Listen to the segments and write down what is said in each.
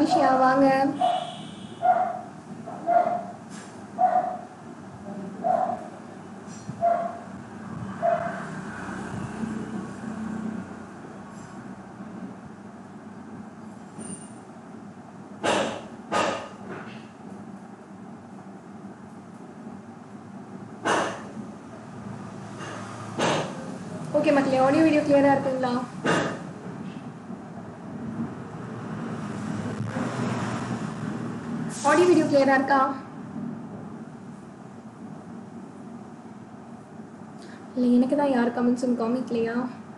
அபிஷியா வாங்க ஓகே மக்களே audio video கிளியரா இருக்குங்களா ஆடியோ வீடியோ கிளியரா இருக்கா இல்லை எனக்கு தான் யார் கமெண்ட்ஸும் காமிக்கலையா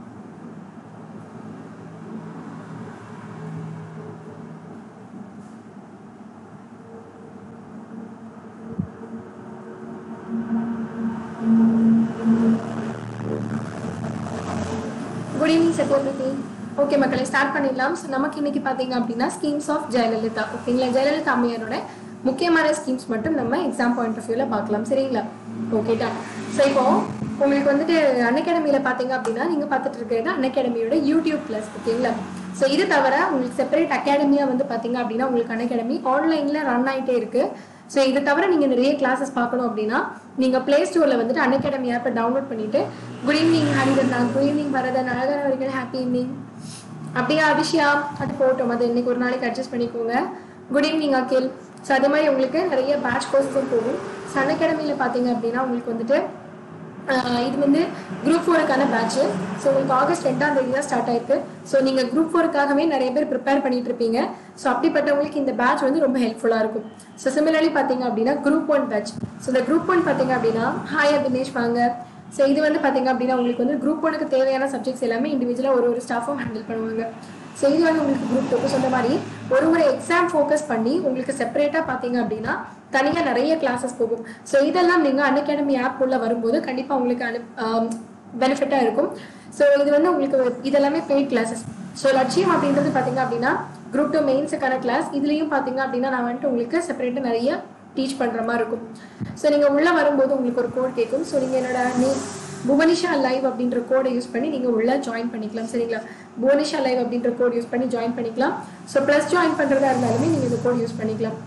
குட் ஈவினிங் சத்யபிரதி ஓகே மக்களை ஸ்டார்ட் பண்ணிடலாம் ஸோ நமக்கு இன்னைக்கு பார்த்தீங்க அப்படின்னா ஸ்கீம்ஸ் ஆஃப் ஜெயலலிதா ஓகேங்களா ஜெயலலிதா அம்மையாரோட முக்கியமான ஸ்கீம்ஸ் மட்டும் நம்ம எக்ஸாம் பாயிண்ட் ஆஃப் வியூவில் பார்க்கலாம் சரிங்களா ஓகே தான் ஸோ இப்போ உங்களுக்கு வந்துட்டு அன்அகாடமியில் பார்த்தீங்க அப்படின்னா நீங்கள் பார்த்துட்டு இருக்கிறது அன்அகாடமியோட யூடியூப் கிளாஸ் ஓகேங்களா ஸோ இது தவிர உங்களுக்கு செப்பரேட் அகாடமியாக வந்து பார்த்தீங்க அப்படின்னா உங்களுக்கு அன்அகாடமி ஆன்லைனில் ரன் ஆகிட்டே இருக்குது ஸோ இது தவிர நீங்கள் நிறைய கிளாஸஸ் பார்க்கணும் அப்படின்னா நீங்கள் ப்ளே ஸ்டோரில் வந்துட்டு அன்அகாடமி ஆப்பை டவுன்லோட் பண்ணிட்டு good evening Harithan good evening Varathan அழகான வரைக்கும் ஹாப்பி ஈவினிங் அப்படியா அபிஷியா அது போட்டோம் அது இன்னைக்கு ஒரு நாளைக்கு அட்ஜஸ்ட் பண்ணிக்கோங்க குட் ஈவினிங் அகில் ஸோ அதே மாதிரி உங்களுக்கு நிறைய பேட்ச் கோர்ஸஸும் போகும் சன் அகாடமியில் பார்த்தீங்க அப்படின்னா உங்களுக்கு வந்துட்டு ஆஹ் இது வந்து குரூப் ஃபோருக்கான பேட்ச் ஸோ உங்களுக்கு ஆகஸ்ட் ரெண்டாம் தேதி தான் ஸ்டார்ட் ஆயிருக்கு ஸோ நீங்கள் குரூப் ஃபோருக்காகவே நிறைய பேர் ப்ரிப்பேர் பண்ணிட்டு இருப்பீங்க ஸோ அப்படிப்பட்டவங்களுக்கு இந்த பேட்ச் வந்து ரொம்ப ஹெல்ப்ஃபுல்லாக இருக்கும் ஸோ சிமிலர்லி பார்த்தீங்க அப்படின்னா குரூப் ஒன் பேட்ச் ஸோ இந்த குரூப் ஒன் பார்த்தீங்க அப்படின்னா ஹாய் அபினேஷ் வாங்க ஸோ இது வந்து பார்த்தீங்க அப்படின்னா உங்களுக்கு வந்து குரூப் ஒனுக்கு தேவையான சப்ஜெக்ட்ஸ் எல்லாமே இண்டிவிஜுவலாக ஒரு ஒரு ஸ்டாஃபும் ஹேண்டில் பண்ணுவாங்க ஸோ இது வந்து உங்களுக்கு குரூப் டூக்கு சொன்ன மாதிரி ஒரு ஒரு எக்ஸாம் ஃபோக்கஸ் பண்ணி உங்களுக்கு செப்பரேட்டாக பார்த்தீங்க அப்படின்னா தனியாக நிறைய கிளாஸஸ் போகும் ஸோ இதெல்லாம் நீங்கள் அன்அகாடமி ஆப் உள்ள வரும்போது கண்டிப்பாக உங்களுக்கு அனு பெனிஃபிட்டாக இருக்கும் ஸோ இது வந்து உங்களுக்கு இதெல்லாமே பெய்ட் கிளாஸஸ் ஸோ லட்சியம் அப்படின்றது பார்த்தீங்க அப்படின்னா குரூப் டூ மெயின்ஸுக்கான கிளாஸ் இதுலேயும் பார்த்தீங்க அப்படின்னா நான் வந்துட்டு உங்களுக்கு செப்பரேட்டாக நிறைய டீச் பண்ணுற மாதிரி இருக்கும் ஸோ நீங்கள் உள்ளே வரும்போது உங்களுக்கு ஒரு கோட் கேட்கும் ஸோ நீங்கள் என்னோட நீ புவனிஷா லைவ் அப்படின்ற கோடை யூஸ் பண்ணி நீங்கள் உள்ளே ஜாயின் பண்ணிக்கலாம் சரிங்களா புவனிஷா லைவ் அப்படின்ற கோட் யூஸ் பண்ணி ஜாயின் பண்ணிக்கலாம் ஸோ ப்ளஸ் ஜாயின் பண்ணுறதா இருந்தாலுமே நீங்கள் இந்த கோட் யூஸ் பண்ணிக்கலாம்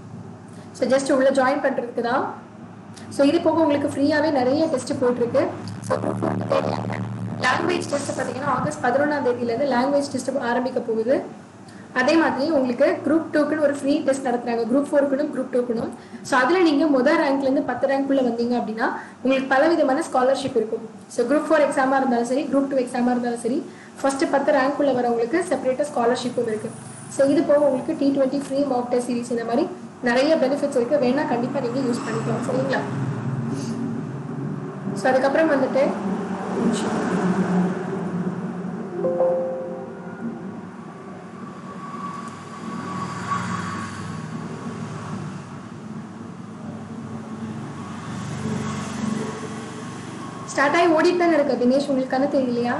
ஸோ ஜஸ்ட் உள்ள ஜாயின் பண்ணுறதுக்கு தான் ஸோ இது போக உங்களுக்கு ஃப்ரீயாகவே நிறைய டெஸ்ட் போயிட்டுருக்கு ஸோ லாங்குவேஜ் டெஸ்ட் பார்த்தீங்கன்னா ஆகஸ்ட் பதினொன்றாம் தேதியிலேருந்து லாங்குவேஜ் டெஸ்ட் ஆரம்பிக்க போகுது அதே மாதிரி உங்களுக்கு குரூப் டூக்குன்னு ஒரு ஃப்ரீ டெஸ்ட் நடத்துறாங்க குரூப் ஃபோருக்குனும் குரூப் டூக்குனும் ஸோ அதில் நீங்கள் முதல் ரேங்க்லேருந்து பத்து ரேங்க்குள்ளே வந்தீங்க அப்படின்னா உங்களுக்கு பல விதமான ஸ்காலர்ஷிப் இருக்கும் ஸோ குரூப் ஃபோர் எக்ஸாமாக இருந்தாலும் சரி குரூப் டூ எக்ஸாமாக இருந்தாலும் சரி ஃபர்ஸ்ட் பத்து ரேங்க்குள்ளே வரவங்களுக்கு செப்பரேட்டாக ஸ்காலர்ஷிப்பும் இருக்கு ஸோ இது போக உங்களுக்கு T twenty free mock test series இந்த மாதிரி நிறைய பெனிஃபிட்ஸ் இருக்கு வேணா கண்டிப்பாக நீங்கள் யூஸ் பண்ணிக்கலாம் சரிங்களா ஸோ அதுக்கப்புறம் வந்துட்டு ஒரு நிமிஷம். ஸ்டார்ட் ஆகி ஓடிட்டு தானே இருக்கு தினேஷ் உங்களுக்கு கண்ணு தெரியலையா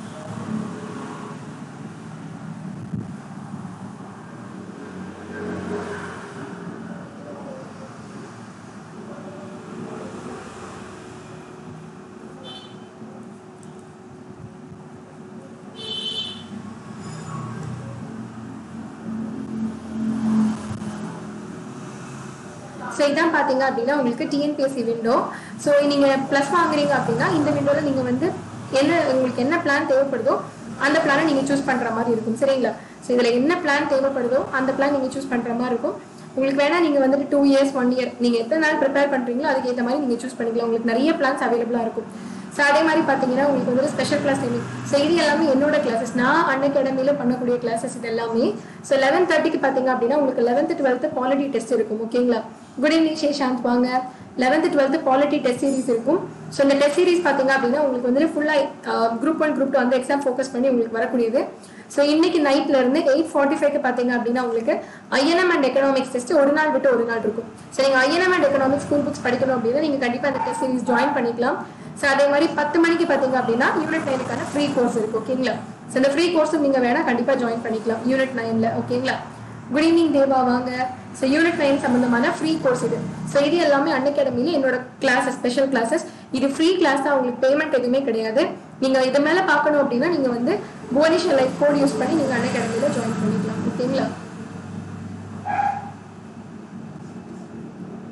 ஸோ இதான் பார்த்தீங்க அப்படின்னா உங்களுக்கு டிஎன்பிஎஸ்சி விண்டோ ஸோ நீங்கள் ப்ளஸ் வாங்குறீங்க அப்படின்னா இந்த விண்டோவில் நீங்கள் வந்து என்ன உங்களுக்கு என்ன பிளான் தேவைப்படுதோ அந்த பிளானை நீங்கள் சூஸ் பண்ணுற மாதிரி இருக்கும் சரிங்களா ஸோ இதில் என்ன பிளான் தேவைப்படுதோ அந்த பிளான் நீங்கள் சூஸ் பண்ணுற மாதிரி இருக்கும் உங்களுக்கு வேணா நீங்கள் வந்துட்டு டூ இயர்ஸ் ஒன் இயர் நீங்கள் எத்தனை நாள் ப்ரிப்பேர் பண்ணுறீங்களோ அதுக்கு ஏற்ற மாதிரி நீங்கள் சூஸ் பண்ணிக்கலாம் உங்களுக்கு நிறைய பிளான்ஸ் அவைலபிளாக இருக்கும் ஸோ அதே மாதிரி பார்த்தீங்கன்னா உங்களுக்கு வந்து ஸ்பெஷல் கிளாஸ் டைமிங் ஸோ இது எல்லாமே என்னோட கிளாஸஸ் நான் அன் அகாடமியில் பண்ணக்கூடிய கிளாஸஸ் இது எல்லாமே ஸோ லெவன் தேர்ட்டிக்கு பார்த்தீங்க அப்படின்னா உங்களுக்கு லெவன்த்து டுவெல்த்து பாலிட்டி டெஸ்ட் இருக்கும் ஓகேங்களா குட் ஈவினிங் சேஷாந்த் வாங்க eleventh twelfth polity test series இருக்கும் ஸோ இந்த டெஸ்ட் சீரிஸ் பார்த்தீங்க அப்படின்னா உங்களுக்கு வந்துட்டு ஃபுல்லாக குரூப் ஒன் குரூப் டூ அந்த எக்ஸாம் ஃபோக்கஸ் பண்ணி உங்களுக்கு வரக்கூடியது ஸோ இன்னைக்கு நைட்ல இருந்து எயிட் ஃபார்ட்டி ஃபைவ்க்கு பார்த்தீங்க அப்படின்னா உங்களுக்கு ஐஎன்எம் அண்ட் எக்கனாமிக்ஸ் டெஸ்ட் ஒரு நாள் விட்டு ஒரு நாள் இருக்கும் ஸோ நீங்கள் INM and economics school books படிக்கணும் அப்படின்னா நீங்கள் கண்டிப்பாக அந்த டெஸ்ட் சீரிஸ் ஜாயின் பண்ணிக்கலாம் ஸோ அதே மாதிரி பத்து மணிக்கு பார்த்தீங்க அப்படின்னா யூனிட் நைனுக்கான ஃப்ரீ கோர்ஸ் இருக்கு ஓகேங்களா ஸோ இந்த ஃப்ரீ கோர்ஸும் நீங்கள் வேணா கண்டிப்பாக ஜாயின் பண்ணிக்கலாம் யூனிட் நைனில் ஓகேங்களா குட் ஈவினிங் தேவா வாங்க ஸோ யூனிட் நைன் சம்பந்தமான ஃப்ரீ கோர்ஸ் இது ஸோ இது எல்லாமே அன் அகாடமியில் என்னோட கிளாஸஸ் ஸ்பெஷல் கிளாஸஸ் இது ஃப்ரீ கிளாஸ் தான் உங்களுக்கு பேமெண்ட் எதுவுமே கிடையாது நீங்கள் இது மேலே பார்க்கணும் அப்படின்னா நீங்கள் வந்து புவனேஸ்வர் லைஃப் கோட் யூஸ் பண்ணி நீங்கள் அன் அகாடமியில் ஜாயின் பண்ணிக்கலாம் ஓகேங்களா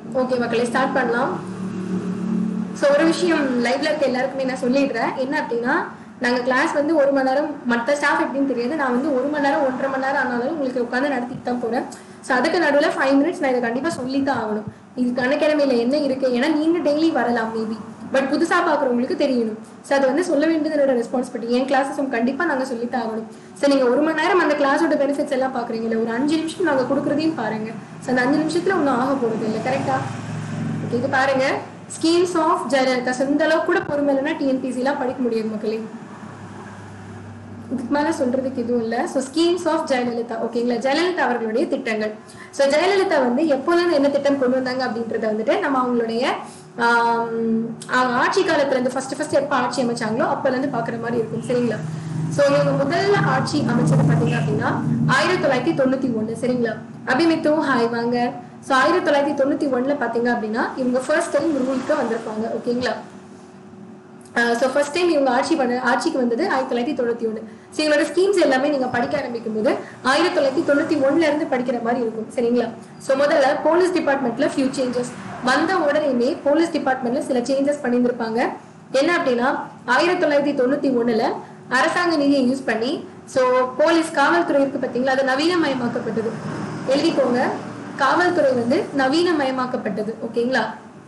ஓகே மக்களே ஸ்டார்ட் பண்ணலாம் ஸோ ஒரு விஷயம் லைவ்ல இருக்க எல்லாருக்குமே நான் சொல்லிடுறேன் என்ன அப்படின்னா நாங்கள் கிளாஸ் வந்து ஒரு மணி நேரம் மற்ற ஸ்டாஃப் எப்படின்னு தெரியாது நான் வந்து ஒரு மணி நேரம் ஒன்றரை மணி நேரம் ஆனாலும் உங்களுக்கு உட்காந்து நடத்திட்டு தான் போகிறேன் ஸோ அதுக்கு நடுவில் ஃபைவ் மினிட்ஸ் நான் இதை கண்டிப்பாக சொல்லி தான் ஆகணும் இது கணக்கிழமையில் என்ன இருக்கு ஏன்னா நீங்கள் டெய்லி வரலாம் மேபி பட் புதுசாக பார்க்குறவங்களுக்கு தெரியணும் ஸோ அது வந்து சொல்ல வேண்டியது என்னோட ரெஸ்பான்சிபிலிட்டி என் கிளாஸஸும் கண்டிப்பாக நாங்கள் சொல்லி தான் ஆகணும் ஸோ நீங்கள் ஒரு மணி நேரம் அந்த கிளாஸோட பெனிஃபிட்ஸ் எல்லாம் பார்க்குறீங்களே ஒரு அஞ்சு நிமிஷம் நாங்கள் கொடுக்குறதையும் பாருங்க ஸோ அந்த அஞ்சு நிமிஷத்தில் ஒன்றும் ஆக போகிறது இல்லை கரெக்டாக ஓகே இது பாருங்க ஸ்கீம்ஸ் ஆஃப் ஜெயலலிதா ஸோ இந்த அளவுக்கு கூட பொறுமை இல்லைன்னா டிஎன்பிசிலாம் படிக்க முடியாது மக்களே இதுக்கு மேல சொல்றதுக்கு எதுவும் இல்ல ஸோ ஸ்கீம்ஸ் ஆஃப் ஜெயலலிதா ஓகேங்களா ஜெயலலிதா அவர்களுடைய திட்டங்கள் ஸோ ஜெயலலிதா வந்து எப்போதும் என்ன திட்டம் கொண்டு வந்தாங்க அப்படின்றத வந்துட்டு நம்ம அவங்களுடைய ஆம், அவங்க ஆட்சி காலத்துல இருந்து ஃபர்ஸ்ட் ஃபர்ஸ்ட் எப்போ ஆட்சி அமைச்சாங்களோ அப்பல இருந்து பாக்குற மாதிரி இருக்கும் சரிங்களா ஸோ இவங்க முதல்ல ஆட்சி அமைச்சது பாத்தீங்க அப்படின்னா ஆயிரத்தி தொள்ளாயிரத்தி தொண்ணூத்தி ஒண்ணு சரிங்களா அபிமித்து ஹாய் வாங்க ஸோ ஆயிரத்தி தொள்ளாயிரத்தி தொண்ணூத்தி ஒண்ணுல பாத்தீங்க அப்படின்னா இவங்க ஃபர்ஸ்ட் டைம் ரூலுக்கு வந்திருப்பாங்க ஓகேங்களா ஸோ ஃபர்ஸ்ட் டைம் இவங்க ஆட்சி பண்ண ஆட்சிக்கு வந்தது ஆயிரத்தி தொள்ளாயிரத்தி தொண்ணூத்தி ஒன்று ஸோ இவங்களோட ஸ்கீம்ஸ் எல்லாமே நீங்க படிக்க ஆரம்பிக்கும் போது ஆயிரத்தி தொள்ளாயிரத்தி தொண்ணூத்தி ஒண்ணுல இருந்து படிக்கிற மாதிரி இருக்கும் சரிங்களா ஸோ முதல்ல போலீஸ் டிபார்ட்மெண்ட்ல ஃபியூ சேஞ்சஸ் வந்த உடனேயுமே போலீஸ் டிபார்ட்மெண்ட்ல சில சேஞ்சஸ் பண்ணியிருந்திருப்பாங்க என்ன அப்படின்னா ஆயிரத்தி தொள்ளாயிரத்தி தொண்ணூத்தி ஒண்ணுல அரசாங்க நிதியை யூஸ் பண்ணி ஸோ போலீஸ் காவல்துறை இருக்கு பார்த்தீங்களா அது நவீனமயமாக்கப்பட்டது எழுதிக்கோங்க காவல்துறை வந்து நவீனமயமாக்கப்பட்டது ஓகேங்களா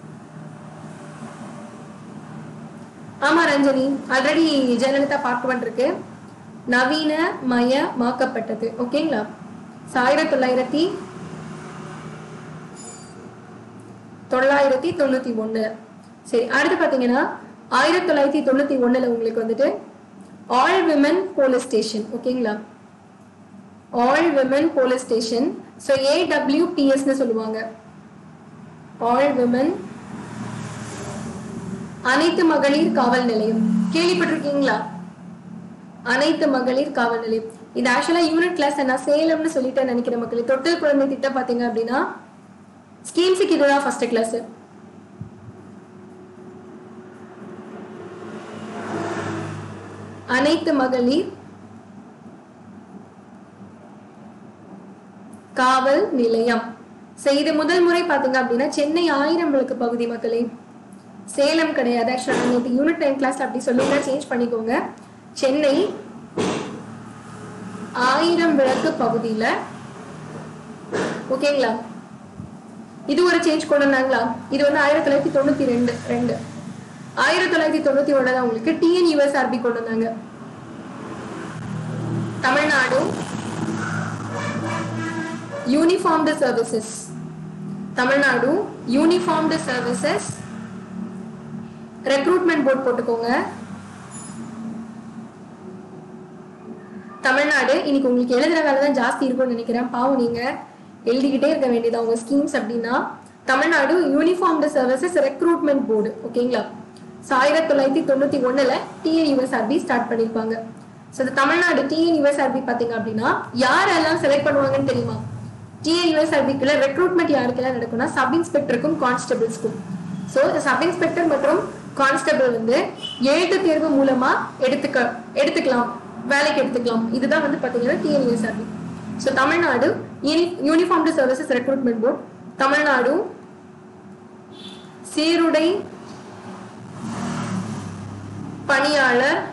ஆமா Ranjani already Jayalalithaa part one இருக்கு நவீனமயமாக்கப்பட்டது ஓகேங்களா So, ஆயிரத்தி தொள்ளாயிரத்தி தொள்ளாயிரத்தி தொண்ணூத்தி ஒண்ணு சரி அடுத்து பாத்தீங்கன்னா ஆயிரத்தி தொள்ளாயிரத்தி தொண்ணூத்தி ஒண்ணுல உங்களுக்கு வந்துட்டு ஆல் விமன் போலீஸ் ஸ்டேஷன் ஓகேங்களா all women police station so ஏடபிள்யூபிஎஸ்னு சொல்லுவாங்க ஆல் விமன் அனைத்து மகளிர் காவல் நிலையம் கேள்விப்பட்டிருக்கீங்களா அனைத்து மகளிர் காவல் நிலையம் இது ஆக்சுவலா யூனிட் கிளாஸ் நான் சேலம்னு சொல்லிட்டு நினைக்கிறேன் மக்களே தொட்டில் குழந்தை திட்டம் பாத்தீங்க அப்படின்னா ஸ்கீம்ஸுக்கு இதுதான் ஃபர்ஸ்ட் கிளாஸ் அனைத்து மகளிர் காவல் நிலையம் So, இது முதல் முறை பாத்தீங்க அப்படின்னா சென்னை ஆயிரம் விளக்கு பகுதி மக்களே சேலம் கிடையாது ஆக்சுவலா நேற்று யூனிட் டைம் கிளாஸ் அப்படி சொல்லிங்கன்னா சேஞ்ச் பண்ணிக்கோங்க சென்னை ஆயிரம் விளக்கு பகுதியில ஓகேங்களா இது ஒரு சேஞ்ச் கொண்டு வந்தாங்களா இது வந்து ஆயிரத்தி தொள்ளாயிரத்தி தொண்ணூத்தி ரெண்டு ரெண்டு ஆயிரத்தி தொள்ளாயிரத்தி தொண்ணூத்தி ஒண்ணு தான் உங்களுக்கு டிஎன் யூஎஸ்ஆர்பி கொண்டு வந்தாங்க Tamil Nadu uniformed services Tamil Nadu uniformed services recruitment board போட்டுக்கோங்க தமிழ்நாடு இன்னைக்கு உங்களுக்கு எழுதுற வேலை தான் ஜாஸ்தி இருக்கும்னு நினைக்கிறேன் பாவம் நீங்க எழுதிக்கிட்டே இருக்க வேண்டியது உங்க ஸ்கீம்ஸ் அப்படின்னா Tamil Nadu uniformed services recruitment board ஓகேங்களா ஸோ ஆயிரத்தி தொள்ளாயிரத்தி தொண்ணூத்தி ஒண்ணுல டிஎன் யூஎஸ்ஆர்பி ஸ்டார்ட் பண்ணிருப்பாங்க ஸோ இந்த தமிழ்நாடு டிஎன் யூஎஸ்ஆர்பி பாத்தீங்க அப்படின்னா யாரெல்லாம் செலக்ட் பண்ணுவாங்கன்னு தெரியுமா டிஎன் யூஎஸ்ஆர்பிக்குள்ள ரெக்ரூட்மெண்ட் யாருக்கெல்லாம் நடக்கும்னா சப் இன்ஸ்பெக்டருக்கும் கான்ஸ்டபிள்ஸ்க்கும் ஸோ சப் இன்ஸ்பெக்டர் மற்றும் கான்ஸ்டபிள் வந்து எழுத்து தேர்வு மூலமா எடுத்துக்க எடுத்துக்கலாம் வேலைக்கு எடுத்துக்கலாம் இதுதான் வந்து பாத்தீங்கன்னா TNUSRB so Tamil Nadu uniformed services recruitment board Tamil Nadu சீருடை பணியாளர்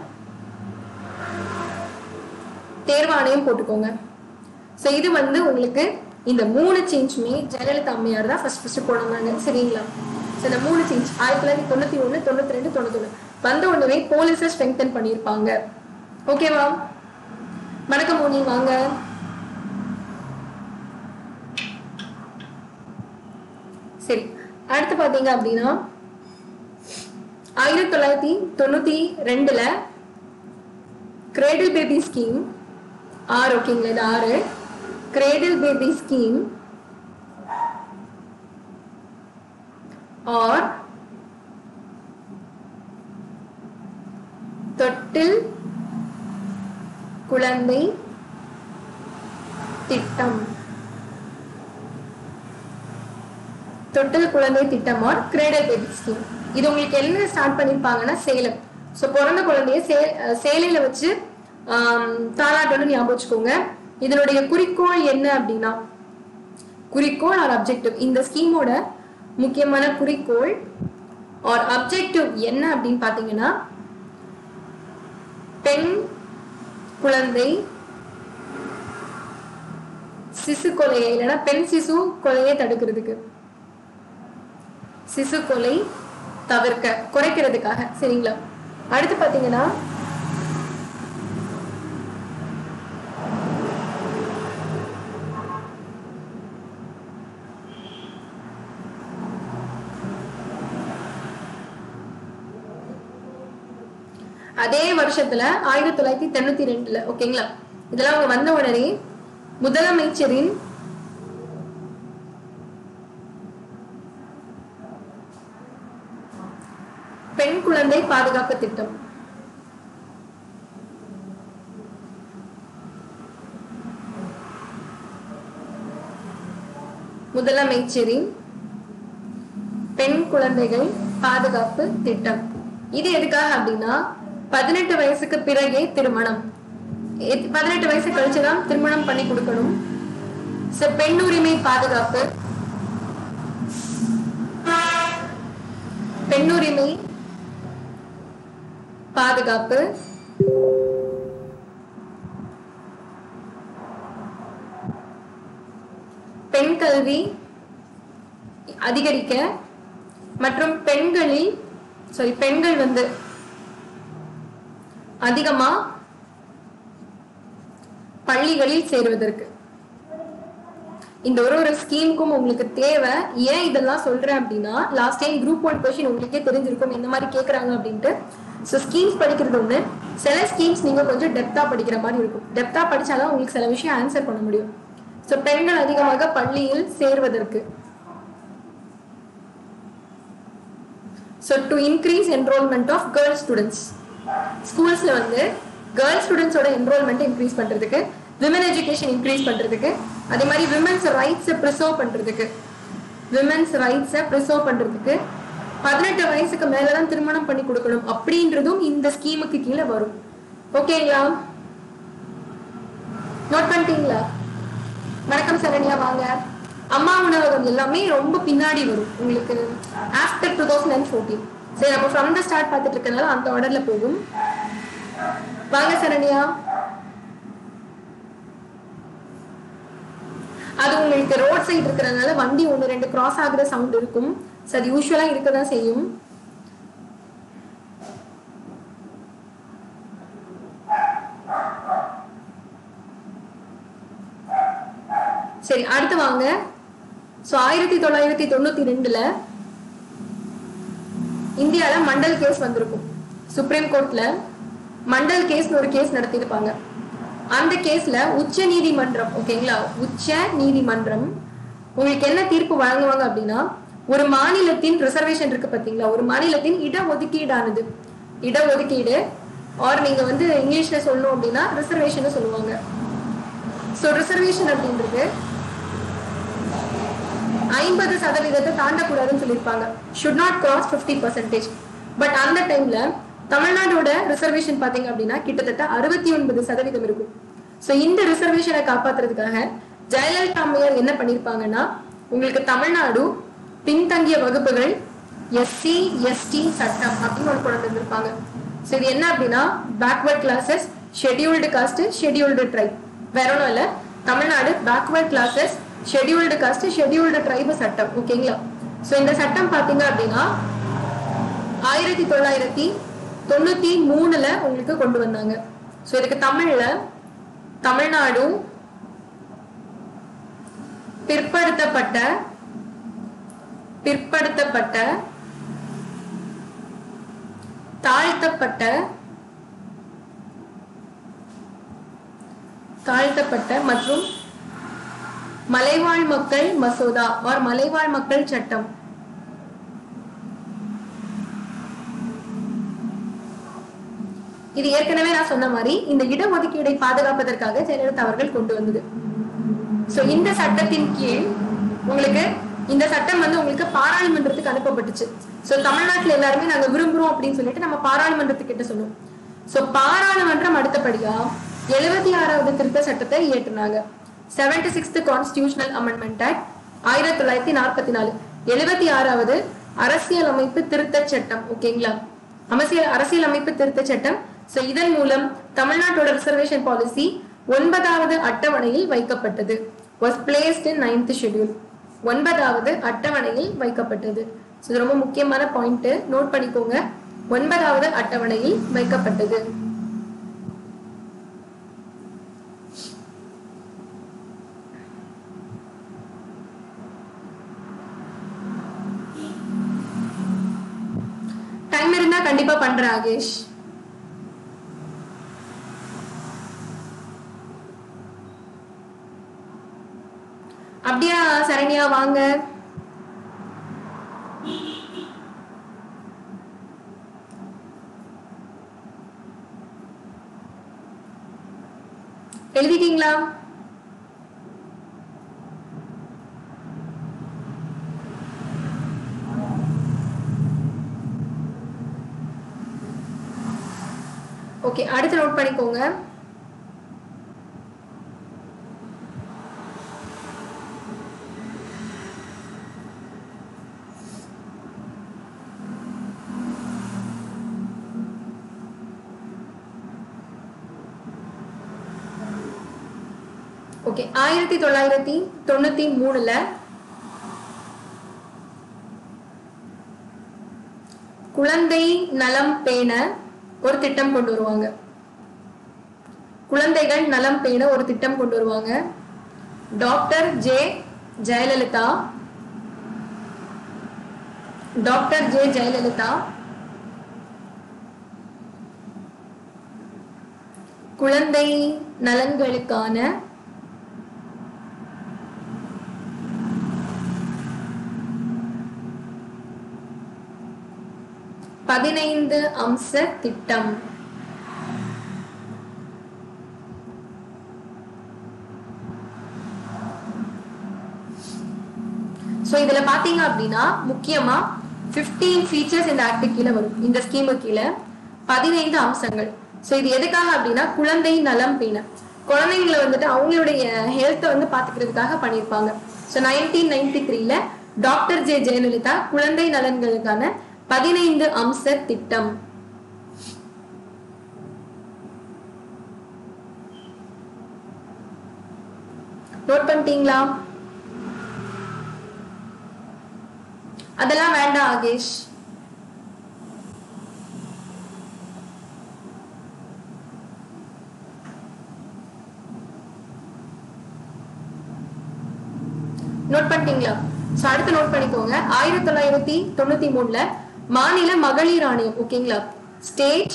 தேர்வாணையம் போட்டுக்கோங்க ஸோ இது வந்து உங்களுக்கு இந்த மூணு சேஞ்சுமே ஜெயலலிதா அம்மையார் தான் ஃபர்ஸ்ட் ஃபர்ஸ்ட் கொண்டு வந்தாங்க சரிங்களா ஸோ இந்த மூணு சேஞ்ச் ஆயிரத்தி தொள்ளாயிரத்தி தொண்ணூத்தி ஒன்று தொண்ணூத்தி ரெண்டு தொண்ணூத்தொன்று வந்த உடனே போலீஸை ஸ்ட்ரெங்தன் பண்ணியிருப்பாங்க ஓகேவா வணக்கம் மோனி வாங்க சரி அடுத்து பாத்தீங்க அப்படின்னா ஆயிரத்தி தொள்ளாயிரத்தி தொண்ணூத்தி ரெண்டுல கிரேடில் பேபி ஸ்கீம் ஆறு ஓகேங்களா இது ஆறு கிரேடில் பேபி ஸ்கீம் ஆர் தொட்டில் குழந்தை திட்டம் தொட்டில் குழந்தை திட்டம் ஆர் கிரேடல் பேபி ஸ்கீம் இது உங்களுக்கு என்ன ஸ்டார்ட் பண்ணிருப்பாங்கன்னா சேலம் ஸோ பிறந்த குழந்தைய சே அஹ் சேலையில வச்சு ஆம், தாலாட்டம்னு ஞாபகம் வச்சுக்கோங்க இதனுடைய குறிக்கோள் என்ன அப்படின்னா குறிக்கோள் ஆர் அப்ஜெக்டிவ் இந்த ஸ்கீமோட முக்கியமான குறிக்கோள் ஆர் அப்ஜெக்டிவ் என்ன அப்படின்னு பாத்தீங்கன்னா பெண் குழந்தை சிசு கொலையை இல்லைன்னா பெண் சிசு கொலையை தடுக்கிறதுக்கு சிசு கொலை தவிர்க்க குறைக்கிறதுக்காக சரிங்களா அடுத்து பாத்தீங்கன்னா அதே வருஷத்துல ஆயிரத்தி தொள்ளாயிரத்தி தொண்ணூத்தி ரெண்டுல ஓகேங்களா இதெல்லாம் அவங்க வந்த உடனே முதலமைச்சரின் பெண் குழந்தை பாதுகாப்பு திட்டம் முதலமைச்சரின் பெண் குழந்தைகள் பாதுகாப்பு திட்டம் இது எதுக்காக அப்படின்னா பதினெட்டு வயசுக்கு பிறகே திருமணம் எத்- பதினெட்டு வயசு கழிச்சுதான் திருமணம் பண்ணி கொடுக்கணும் So, பெண் உரிமை பாதுகாப்பு பெண்ணுரிமை பாதுகாப்பு பெண் கல்வி அதிகரிக்க மற்றும் பெண்களில் சாரி பெண்கள் வந்து அதிகமா பள்ளிகளில் சேருவதற்கு இந்த ஒரு ஒரு ஸ்கீமுக்கும் உங்களுக்கு தேவை ஏன் இதெல்லாம் சொல்றேன் அப்படின்னா last time group one question உங்களுக்கே தெரிஞ்சிருக்கும் எந்த மாதிரி கேக்குறாங்க அப்படின்ட்டு ஸோ ஸ்கீம்ஸ் படிக்கிறது ஒண்ணு சில ஸ்கீம்ஸ் நீங்க கொஞ்சம் டெப்தா படிக்கிற மாதிரி இருக்கும் டெப்தா படிச்சாதான் உங்களுக்கு சில விஷயம் ஆன்சர் பண்ண முடியும் ஸோ பெண்கள் அதிகமாக பள்ளியில் சேர்வதற்கு so to increase enrolment of girl students ஸ்கூல்ஸ்ல வந்து கேர்ள் ஸ்டூடெண்ட்ஸோட என்ரோல்மெண்ட் இன்க்ரீஸ் பண்றதுக்கு விமன் எஜுகேஷன் இன்க்ரீஸ் பண்றதுக்கு அதே மாதிரி விமன்ஸ் ரைட்ஸை ப்ரிசர்வ் பண்றதுக்கு விமன்ஸ் ரைட்ஸை ப்ரிசர்வ் பண்றதுக்கு பதினெட்டு வயசுக்கு மேலதான் திருமணம் பண்ணி கொடுக்கணும் அப்படின்றதும் இந்த ஸ்கீமுக்கு கீழே வரும் ஓகேங்களா நோட் பண்ணிட்டீங்களா வணக்கம் சரண்யா வாங்க அம்மா உணவகம் எல்லாமே ரொம்ப பின்னாடி வரும் உங்களுக்கு after two thousand and fourteen சரி நம்ம ஃப்ரம் த ஸ்டார்ட் பார்த்துட்டு இருக்கனால அந்த ஆர்டர்ல போகும் வாங்க சரண்யா அது உங்களுக்கு ரோட் சைடு இருக்கிறதுனால வண்டி ஒன்று ரெண்டு கிராஸ் ஆகுற சவுண்ட் இருக்கும் So, அது யூஸ்வலா இருக்க தான் செய்யும் சரி அடுத்து வாங்க சோ ஆயிரத்தி தொள்ளாயிரத்தி தொண்ணூத்தி ரெண்டுல இந்தியால மண்டல் கேஸ் வந்திருக்கும் சுப்ரீம் கோர்ட்ல மண்டல் கேஸ்னு ஒரு கேஸ் நடத்தியிருப்பாங்க அந்த கேஸ்ல உச்ச நீதிமன்றம் ஓகேங்களா உச்ச நீதிமன்றம் உங்களுக்கு என்ன தீர்ப்பு வழங்குவாங்க அப்படின்னா ஒரு மாநிலத்தின் ரிசர்வேஷன் இருக்கு பாத்தீங்களா ஒரு மாநிலத்தின் இடஒதுக்கீடானது இடஒதுக்கீடு ஆர் நீங்க வந்து இங்கிலீஷ்ல சொல்லணும் அப்படின்னா ரிசர்வேஷன் சொல்லுவாங்க சோ ரிசர்வேஷன் அப்படின்றது ஐம்பது சதவீதத்தை தாண்டக்கூடாதுன்னு சொல்லியிருப்பாங்க should not cross fifty percentage but அந்த டைம்ல தமிழ்நாடோட ரிசர்வேஷன் பாத்தீங்க அப்படின்னா கிட்டத்தட்ட அறுபத்தி ஒன்பது சதவீதம் இருக்கும் சோ இந்த ரிசர்வேஷனை காப்பாத்துறதுக்காக ஜெயலலிதா அம்மையார் என்ன பண்ணிருப்பாங்கன்னா உங்களுக்கு தமிழ்நாடு பின்தங்கிய வகுப்புகள் எஸ்சி எஸ்டி சட்டம் அப்படின்னு ஒன்று கொண்டு வந்திருப்பாங்க சோ இது என்ன அப்படின்னா backward classes scheduled caste scheduled tribe வேற ஒன்றும் இல்ல Tamil Nadu backward classes scheduled caste scheduled tribe சட்டம் ஓகேங்களா சோ இந்த சட்டம் பாத்தீங்க அப்படின்னா ஆயிரத்தி தொள்ளாயிரத்தி தொண்ணூத்தி மூணுல உங்களுக்கு கொண்டு வந்தாங்க சோ இதுக்கு தமிழ்ல தமிழ்நாடு பிற்படுத்தப்பட்ட பிற்படுத்தப்பட்ட தாழ்த்தப்பட்ட தாழ்த்தப்பட்ட மற்றும் மலைவாழ் மக்கள் மசோதா ஆர் மலைவாழ் மக்கள் சட்டம் இது ஏற்கனவே நான் சொன்ன மாதிரி இந்த இடஒதுக்கீடை பாதுகாப்பதற்காக ஜெயலலிதா அவர்கள் கொண்டு வந்தது சோ இந்த சட்டத்தின் கீழ் உங்களுக்கு இந்த சட்டம் வந்து உங்களுக்கு பாராளுமன்றத்துக்கு அனுப்பப்பட்டுச்சு சோ தமிழ்நாட்டுல எல்லாருமே நாங்க விரும்புறோம் அப்படின்னு சொல்லிட்டு நம்ம பாராளுமன்றத்துக்கிட்ட சொன்னோம் சோ பாராளுமன்றம் அடுத்தபடியா எழுபத்தி ஆறாவது திருத்த சட்டத்தை இயற்றினாங்க seventy sixth constitutional amendment act ஆயிரத்தி தொள்ளாயிரத்தி நாற்பத்தி நாலு எழுபத்தி ஆறாவது அரசியல் அமைப்பு திருத்தச் சட்டம் ஓகேங்களா அரசியல் அரசியல் அமைப்பு திருத்தச் சட்டம் சோ இதன் மூலம் தமிழ்நாட்டோட ரிசர்வேஷன் பாலிசி ஒன்பதாவது அட்டவணையில் வைக்கப்பட்டது was placed in ninth schedule ஒன்பதாவது அட்டவணையில் வைக்கப்பட்டது So, இது ரொம்ப முக்கியமான பாயிண்ட் நோட் பண்ணிக்கோங்க ஒன்பதாவது அட்டவணையில் வைக்கப்பட்டது டைம் இருந்தா கண்டிப்பா பண்றேன் ஆகேஷ் அப்படியா சரண்யா வாங்க எழுதிட்டீங்களா ஓகே அடுத்து நோட் பண்ணிக்கோங்க ஓகே ஆயிரத்தி தொள்ளாயிரத்தி தொண்ணூத்தி மூணுல குழந்தை நலம் பேண ஒரு திட்டம் கொண்டு வருவாங்க குழந்தைகள் நலம் பேண ஒரு திட்டம் கொண்டு வருவாங்க doctor J Jayalalithaa doctor J Jayalalithaa குழந்தை நலன்களுக்கான பதினைந்து அம்ச திட்டம் சோ இதுல பாத்தீங்க அப்படின்னா முக்கியமா 15 ஃபீச்சர்ஸ் இந்த ஆக்ட் கீழே வரும் இந்த ஸ்கீமு கீழே பதினைந்து அம்சங்கள் சோ இது எதுக்காக அப்படின்னா குழந்தை நலம் பேண குழந்தைங்களை வந்துட்டு அவங்களுடைய ஹெல்த்தை வந்து பாத்துக்கிறதுக்காக பண்ணியிருப்பாங்க சோ நைன்டீன் நைன்டி த்ரீல டாக்டர் ஜே ஜெயலலிதா குழந்தை நலன்களுக்கான பதினைந்து அம்ச திட்டம் நோட் பண்ணிட்டீங்களா அதெல்லாம் வேண்டாம் ஆகேஷ் நோட் பண்ணிட்டீங்களா சோ அடுத்து நோட் பண்ணிக்கோங்க ஆயிரத்தி தொள்ளாயிரத்தி தொண்ணூத்தி மூணுல மாநில மகளிர் ஆணையம் ஓகேங்களா state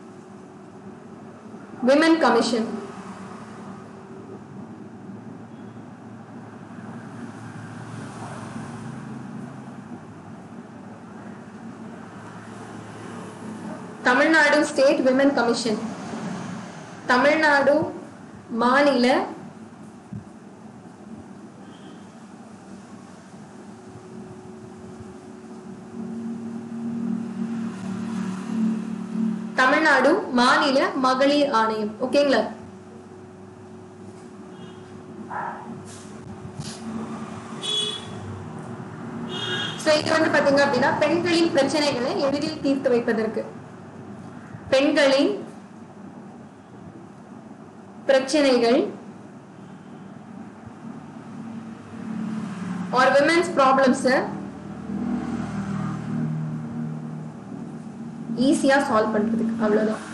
women commission Tamil Nadu state women commission Tamil Nadu மாநில தமிழ்நாடு மாநில மகளிர் ஆணையம் ஓகேங்களா சோ இது வந்து பாத்தீங்க அப்படின்னா பெண்களின் பிரச்சனைகளை எளிதில் தீர்த்து வைப்பதற்கு பெண்களின் பிரச்சனைகள் ஆர் விமென்ஸ் ப்ராப்ளம்ஸ் ஈஸியா சால்வ் பண்றதுக்கு அவ்வளவுதான்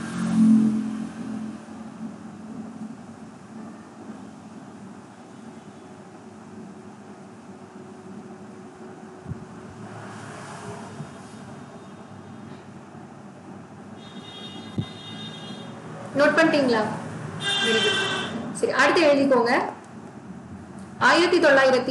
நோட் பண்ணிட்டீங்களா வெரி குட் சரி அடுத்து எழுதிக்கோங்க ஆயிரத்தி தொள்ளாயிரத்தி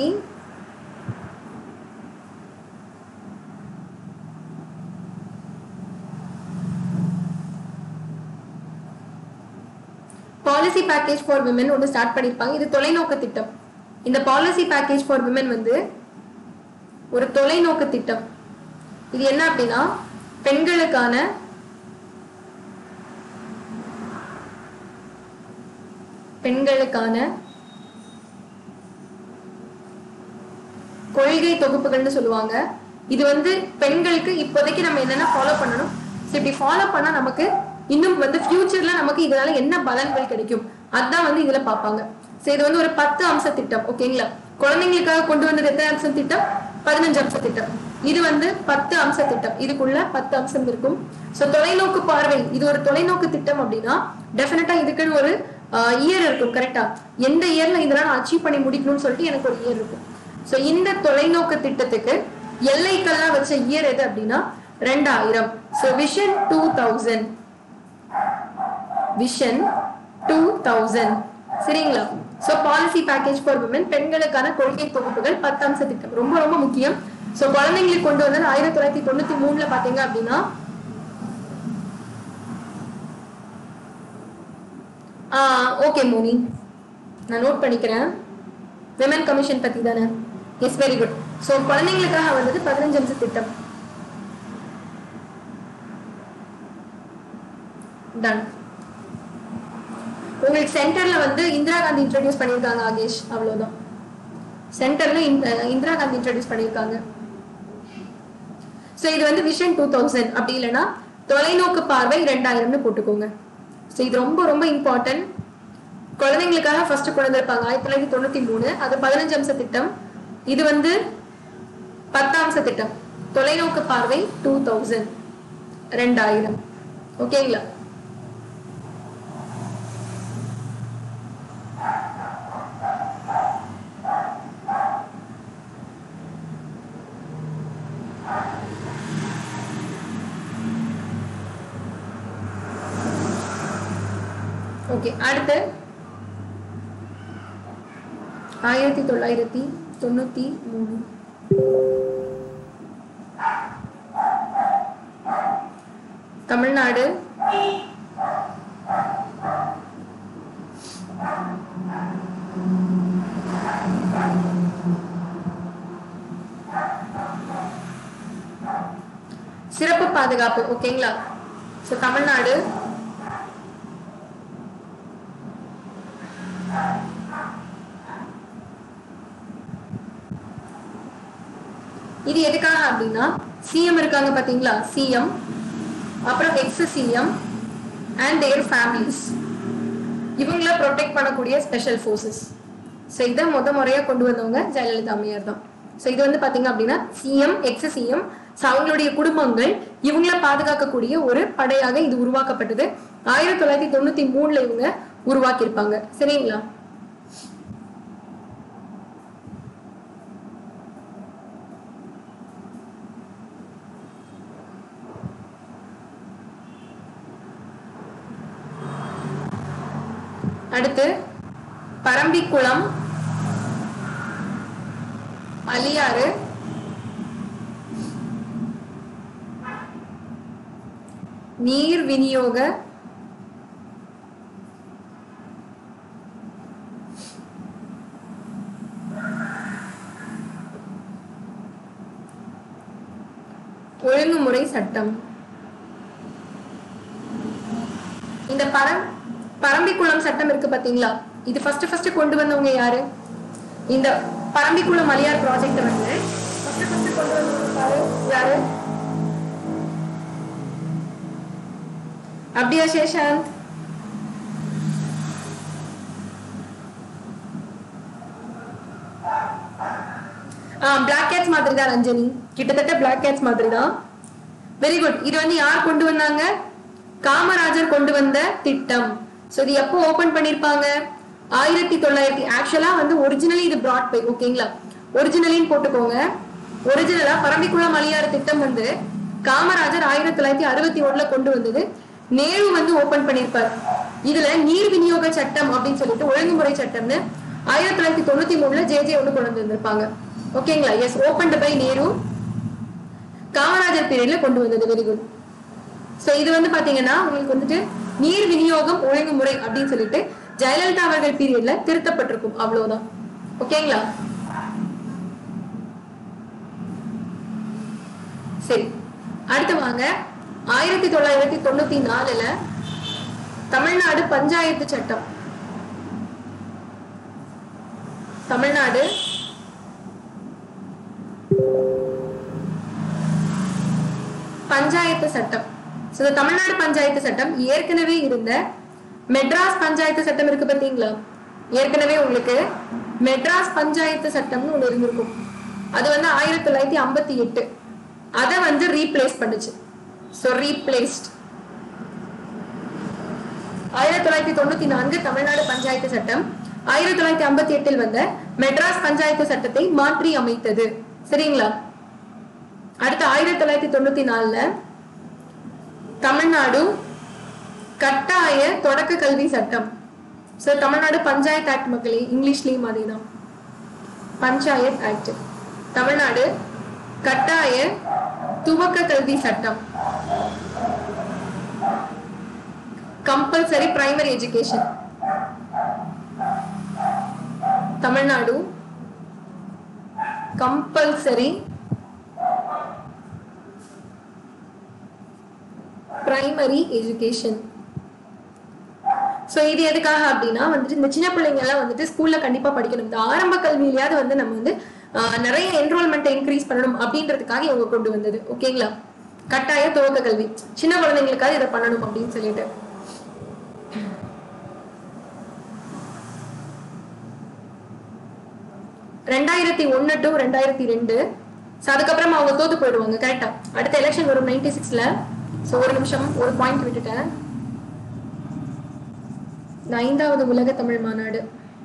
பாலிசி பேக்கேஜ் ஃபார் விமன் ஒன்று ஸ்டார்ட் பண்ணிருப்பாங்க இது தொலைநோக்கு திட்டம் இந்த பாலிசி பேக்கேஜ் ஃபார் விமன் வந்து ஒரு தொலைநோக்கு திட்டம் இது என்ன அப்படின்னா பெண்களுக்கான பெண்களுக்கான கொள்கை தொகுப்புகள்னு சொல்லுவாங்க இது வந்து பெண்களுக்கு இப்போதைக்கு நம்ம என்னென்ன ஃபாலோ பண்ணணும் ஸோ இப்படி ஃபாலோ பண்ணா நமக்கு இன்னும் வந்து ஃபியூச்சர்ல நமக்கு இதனால என்ன பலன்கள் கிடைக்கும் அதான் வந்து இதுல பார்ப்பாங்க ஸோ இது வந்து ஒரு பத்து அம்ச திட்டம் ஓகேங்களா குழந்தைங்களுக்காக கொண்டு வந்தது எத்தனை அம்ச திட்டம் பதினஞ்சு அம்ச திட்டம் இது வந்து பத்து அம்ச திட்டம் இதுக்குள்ள பத்து அம்சம் இருக்கும் ஸோ தொலைநோக்கு பார்வை இது ஒரு தொலைநோக்கு திட்டம் அப்படின்னா டெஃபினட்டா இதுக்குன்னு ஒரு இயர் இருக்கும் கரெக்டா எந்த இயர்ல இதெல்லாம் நான் அச்சீவ் பண்ணி முடிக்கணும்னு சொல்லிட்டு எனக்கு ஒரு இயர் இருக்கும் ஸோ இந்த தொலைநோக்கு திட்டத்துக்கு எல்லைக்கெல்லாம் வச்ச இயர் எது அப்படின்னா ரெண்டாயிரம் so vision two thousand vision two thousand சரிங்களா so policy package for women பெண்களுக்கான கொள்கை தொகுப்புகள் பத்து அம்ச திட்டம் ரொம்ப ரொம்ப முக்கியம் சோ குழந்தைங்களுக்கு கொண்டு வந்தது ஆயிரத்தி தொள்ளாயிரத்தி தொண்ணூத்தி மூணுல பாத்தீங்க அப்படின்னா ஓகே மோனி நான் நோட் பண்ணிக்கிறேன் விமன் கமிஷன் பத்தி தானே எஸ் வெரி குட் சோ குழந்தைங்களுக்காக வந்தது பதினஞ்சு அம்ச திட்டம் டன் உங்களுக்கு சென்டர்ல வந்து இந்திரா காந்தி இன்ட்ரோடியூஸ் பண்ணிருக்காங்க ஆகேஷ் அவ்வளவுதான் சென்டர்ல இந்திரா காந்தி இன்ட்ரோடியூஸ் பண்ணிருக்காங்க சோ இது வந்து விஷன் டூ தௌசண்ட் அப்படி இல்லைன்னா தொலைநோக்கு பார்வை ரெண்டாயிரம்னு போட்டுக்கோங்க சோ இது ரொம்ப ரொம்ப இம்பார்ட்டன்ட் குழந்தைங்களுக்காக ஃபர்ஸ்ட் கொண்டு வந்திருப்பாங்க ஆயிரத்தி தொள்ளாயிரத்தி தொண்ணூத்தி மூணு அது பதினஞ்சு அம்ச திட்டம் இது வந்து பத்தாம்ச திட்டம் தொலைநோக்கு பார்வை டூ தௌசண்ட் ரெண்டாயிரம் ஓகேங்களா ஓகே அடுத்து ஆயிரத்தி தொள்ளாயிரத்தி தொண்ணூத்தி மூணு தமிழ்நாடு சிறப்பு பாதுகாப்பு ஓகேங்களா சோ தமிழ்நாடு இது எதுக்காக அப்படின்னா சிஎம் இருக்காங்க பாத்தீங்களா சிஎம் அப்புறம் ex CM and their families இவங்கள ப்ரொடெக்ட் பண்ணக்கூடிய ஸ்பெஷல் ஃபோர்ஸஸ் ஸோ இதை முத முறையா கொண்டு வந்தவங்க ஜெயலலிதா அம்மையார் தான் ஸோ இது வந்து பாத்தீங்க அப்படின்னா சிஎம் எக்ஸ் சிஎம் ஸோ அவங்களுடைய குடும்பங்கள் இவங்கள பாதுகாக்கக்கூடிய ஒரு படையாக இது உருவாக்கப்பட்டது ஆயிரத்தி தொள்ளாயிரத்தி தொண்ணூத்தி மூணுல இவங்க உருவாக்கியிருப்பாங்க சரிங்களா அடுத்து பரம்பிக்குளம் அலியாறு நீர் விநியோக ஒழுங்குமுறை சட்டம் இந்த பரம் பரம்பிக்குளம் சட்டம் இருக்கு பாத்தீங்களா இது ஃபர்ஸ்ட் ஃபர்ஸ்ட் கொண்டு வந்தவங்க யாரு இந்த பரம்பிக்குளம் மலையார் ப்ராஜெக்ட் வந்து ஃபர்ஸ்ட் ஃபர்ஸ்ட் கொண்டு வந்தவங்க யாரு யாரு அப்படியா சேஷாந்த் ஆ பிளாக் கேட்ஸ் மாதிரி தான் ரஞ்சனி கிட்டத்தட்ட பிளாக் கேட்ஸ் மாதிரி தான் வெரி குட் இது வந்து யார் கொண்டு வந்தாங்க காமராஜர் கொண்டு வந்த திட்டம் சோ இது எப்போ ஓபன் பண்ணிருப்பாங்க ஆயிரத்தி தொள்ளாயிரத்தி ஆக்சுவலா வந்து ஒரிஜினலி இது பிராட் பை ஓகேங்களா ஒரிஜினலின்னு போட்டுக்கோங்க ஒரிஜினலா பரம்பிக்குளம் மலையாறு திட்டம் வந்து காமராஜர் ஆயிரத்தி தொள்ளாயிரத்தி அறுபத்தி ஒண்ணுல கொண்டு வந்தது நேரு வந்து ஓபன் பண்ணிருப்பார் இதுல நீர் விநியோக சட்டம் அப்படின்னு சொல்லிட்டு ஒழுங்குமுறை சட்டம்னு ஆயிரத்தி தொள்ளாயிரத்தி தொண்ணூத்தி மூணுல ஜே ஜே ஒன்று கொண்டு வந்திருப்பாங்க ஓகேங்களா yes open by Nehru Kamarajar பீரியட்ல கொண்டு வந்தது வெரி குட் சோ இது வந்து பாத்தீங்கன்னா உங்களுக்கு வந்துட்டு நீர் விநியோகம் ஒழுங்குமுறை அப்படின்னு சொல்லிட்டு ஜெயலலிதா அவர்கள் பீரியட்ல திருத்தப்பட்டிருக்கும் அவ்வளவுதான் ஓகேங்களா சரி அடுத்து வாங்க ஆயிரத்தி தொள்ளாயிரத்தி தொண்ணூத்தி நாலுல தமிழ்நாடு பஞ்சாயத்து சட்டம் தமிழ்நாடு பஞ்சாயத்து சட்டம் ஸோ இந்த தமிழ்நாடு பஞ்சாயத்து சட்டம் ஏற்கனவே இருந்த மெட்ராஸ் பஞ்சாயத்து சட்டம் இருக்கு பாத்தீங்களா ஏற்கனவே உங்களுக்கு மெட்ராஸ் பஞ்சாயத்து சட்டம்னு ஒண்ணு இருந்திருக்கும் அது வந்து ஆயிரத்தி தொள்ளாயிரத்தி ஐம்பத்தி எட்டு அதை வந்து ரீப்ளேஸ் பண்ணுச்சு ஸோ ரீப்ளேஸ்ட் ஆயிரத்தி தொள்ளாயிரத்தி தொண்ணூத்தி நான்கு தமிழ்நாடு பஞ்சாயத்து சட்டம் ஆயிரத்தி தொள்ளாயிரத்தி ஐம்பத்தி எட்டில் வந்த மெட்ராஸ் பஞ்சாயத்து சட்டத்தை மாற்றி அமைத்தது சரிங்களா அடுத்து ஆயிரத்தி தொள்ளாயிரத்தி தொண்ணூத்தி நாலுல தமிழ்நாடு கட்டாய தொடக்க கல்வி சட்டம் சோ தமிழ்நாடு பஞ்சாயத்து ஆக்ட் மக்களே இங்கிலீஷ்லயும் அதேதான் பஞ்சாயத் ஆக்ட் தமிழ்நாடு கட்டாய துவக்க கல்வி சட்டம் compulsory primary education Tamil Nadu compulsory primary education so இது எதுக்காக அப்படின்னா வந்துட்டு இந்த சின்ன பிள்ளைங்க எல்லாம் வந்துட்டு ஸ்கூல்ல கண்டிப்பா படிக்கணும் இந்த ஆரம்ப கல்வியிலயாவது வந்து நம்ம வந்து ஆஹ், நிறைய என்ரோல்மெண்ட்டை இன்க்ரீஸ் பண்ணணும் அப்படின்றதுக்காக இவங்க கொண்டு வந்தது ஓகேங்களா கட்டாய துவக்க கல்வி சின்ன குழந்தைங்களுக்காக இதை பண்ணணும் அப்படின்னு சொல்லிட்டு ரெண்டாயிரத்தி ஒன்னு டு ரெண்டாயிரத்தி ரெண்டு ஸோ அதுக்கப்புறம் அவங்க தோத்து போயிடுவாங்க கரெக்டா அடுத்த எலெக்ஷன் வரும் நைன்டி சிக்ஸ்ல ஸோ ஒரு நிமிஷம் ஒரு பாயிண்ட் விட்டுட்டேன் இந்த ஐந்தாவது உலக தமிழ் மாநாடு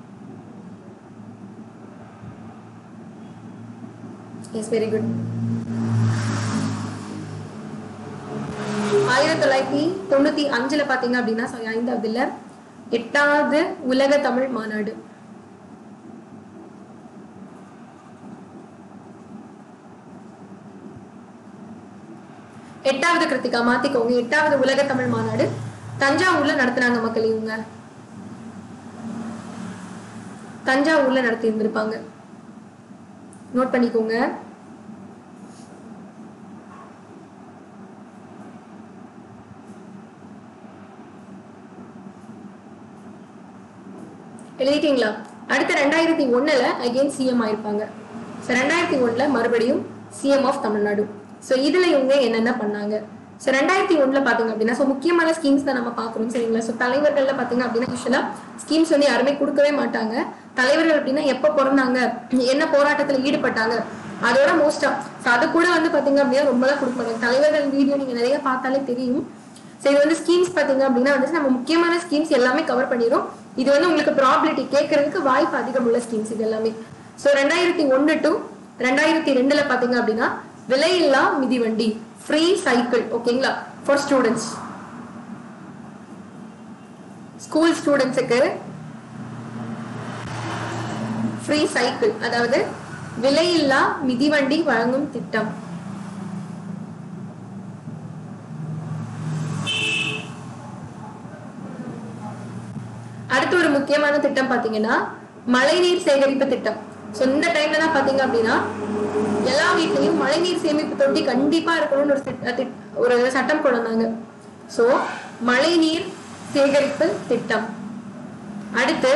எஸ் வெரி குட் ஆயிரத்தி தொள்ளாயிரத்தி தொண்ணூத்தி அஞ்சுல பாத்தீங்க அப்படின்னா sorry, ஐந்தாவது இல்ல எட்டாவது உலக தமிழ் மாநாடு எட்டாவது கிருத்திகா மாத்திக்கோங்க எட்டாவது உலக தமிழ் மாநாடு தஞ்சாவூர்ல நடத்துனாங்க மக்கள் இவங்க தஞ்சாவூர்ல நடத்தி இருந்திருப்பாங்க நோட் பண்ணிக்கோங்க எழுதிட்டீங்களா அடுத்த ரெண்டாயிரத்தி ஒண்ணுல அகைன் சிஎம் ஆயிருப்பாங்க ஸோ ரெண்டாயிரத்தி ஒண்ணுல மறுபடியும் சிஎம் ஆஃப் தமிழ்நாடு ஸோ இதுல இவங்க என்னென்ன பண்ணாங்க ஸோ ரெண்டாயிரத்தி ஒண்ணுல பாத்தீங்க அப்படின்னா ஸோ முக்கியமான ஸ்கீம்ஸ் தான் நம்ம பாக்குறோம் சரிங்களா ஸோ தலைவர்கள்ல பாத்தீங்க அப்படின்னா யூஸ்வலா ஸ்கீம்ஸ் வந்து யாருமே கொடுக்கவே மாட்டாங்க தலைவர்கள் அப்படின்னா எப்ப பிறந்தாங்க என்ன போராட்டத்துல ஈடுபட்டாங்க அதோட மோஸ்டா ஸோ அது கூட வந்து பாத்தீங்க அப்படின்னா ரொம்பலாம் கொடுக்க மாட்டாங்க தலைவர்கள் வீடியோ நீங்க நிறைய பார்த்தாலே தெரியும் ஸோ இது வந்து ஸ்கீம்ஸ் பாத்தீங்க அப்படின்னா வந்து நம்ம முக்கியமான ஸ்கீம்ஸ் எல்லாமே கவர் பண்ணிரும் இது வந்து உங்களுக்கு ப்ராபிலிட்டி கேட்கறதுக்கு வாய்ப்பு அதிகம் உள்ள ஸ்கீம்ஸ் இது எல்லாமே ஸோ ரெண்டாயிரத்தி ஒன்னு டு ரெண்டாயிரத்தி ரெண்டுல பாத்தீங்க அப்படின்னா விலையில்லா மிதிவண்டி ஃப்ரீ சைக்கிள் ஓகேங்களா ஃபார் ஸ்டூடெண்ட்ஸ் ஸ்கூல் ஸ்டூடெண்ட்ஸுக்கு ஃப்ரீ சைக்கிள் அதாவது விலையில்லா மிதிவண்டி வழங்கும் திட்டம் அடுத்து ஒரு முக்கியமான திட்டம் பாத்தீங்கன்னா மழைநீர் சேகரிப்பு திட்டம் சோ இந்த டைம்ல தான் பாத்தீங்க அப்படின்னா எல்லா வீட்லயும் மழைநீர் சேமிப்பு தொட்டி கண்டிப்பா இருக்கணும்னு ஒரு திட்ட- திட்- ஒரு சட்டம் கொண்டு வந்தாங்க சோ மழைநீர் சேகரிப்பு திட்டம் அடுத்து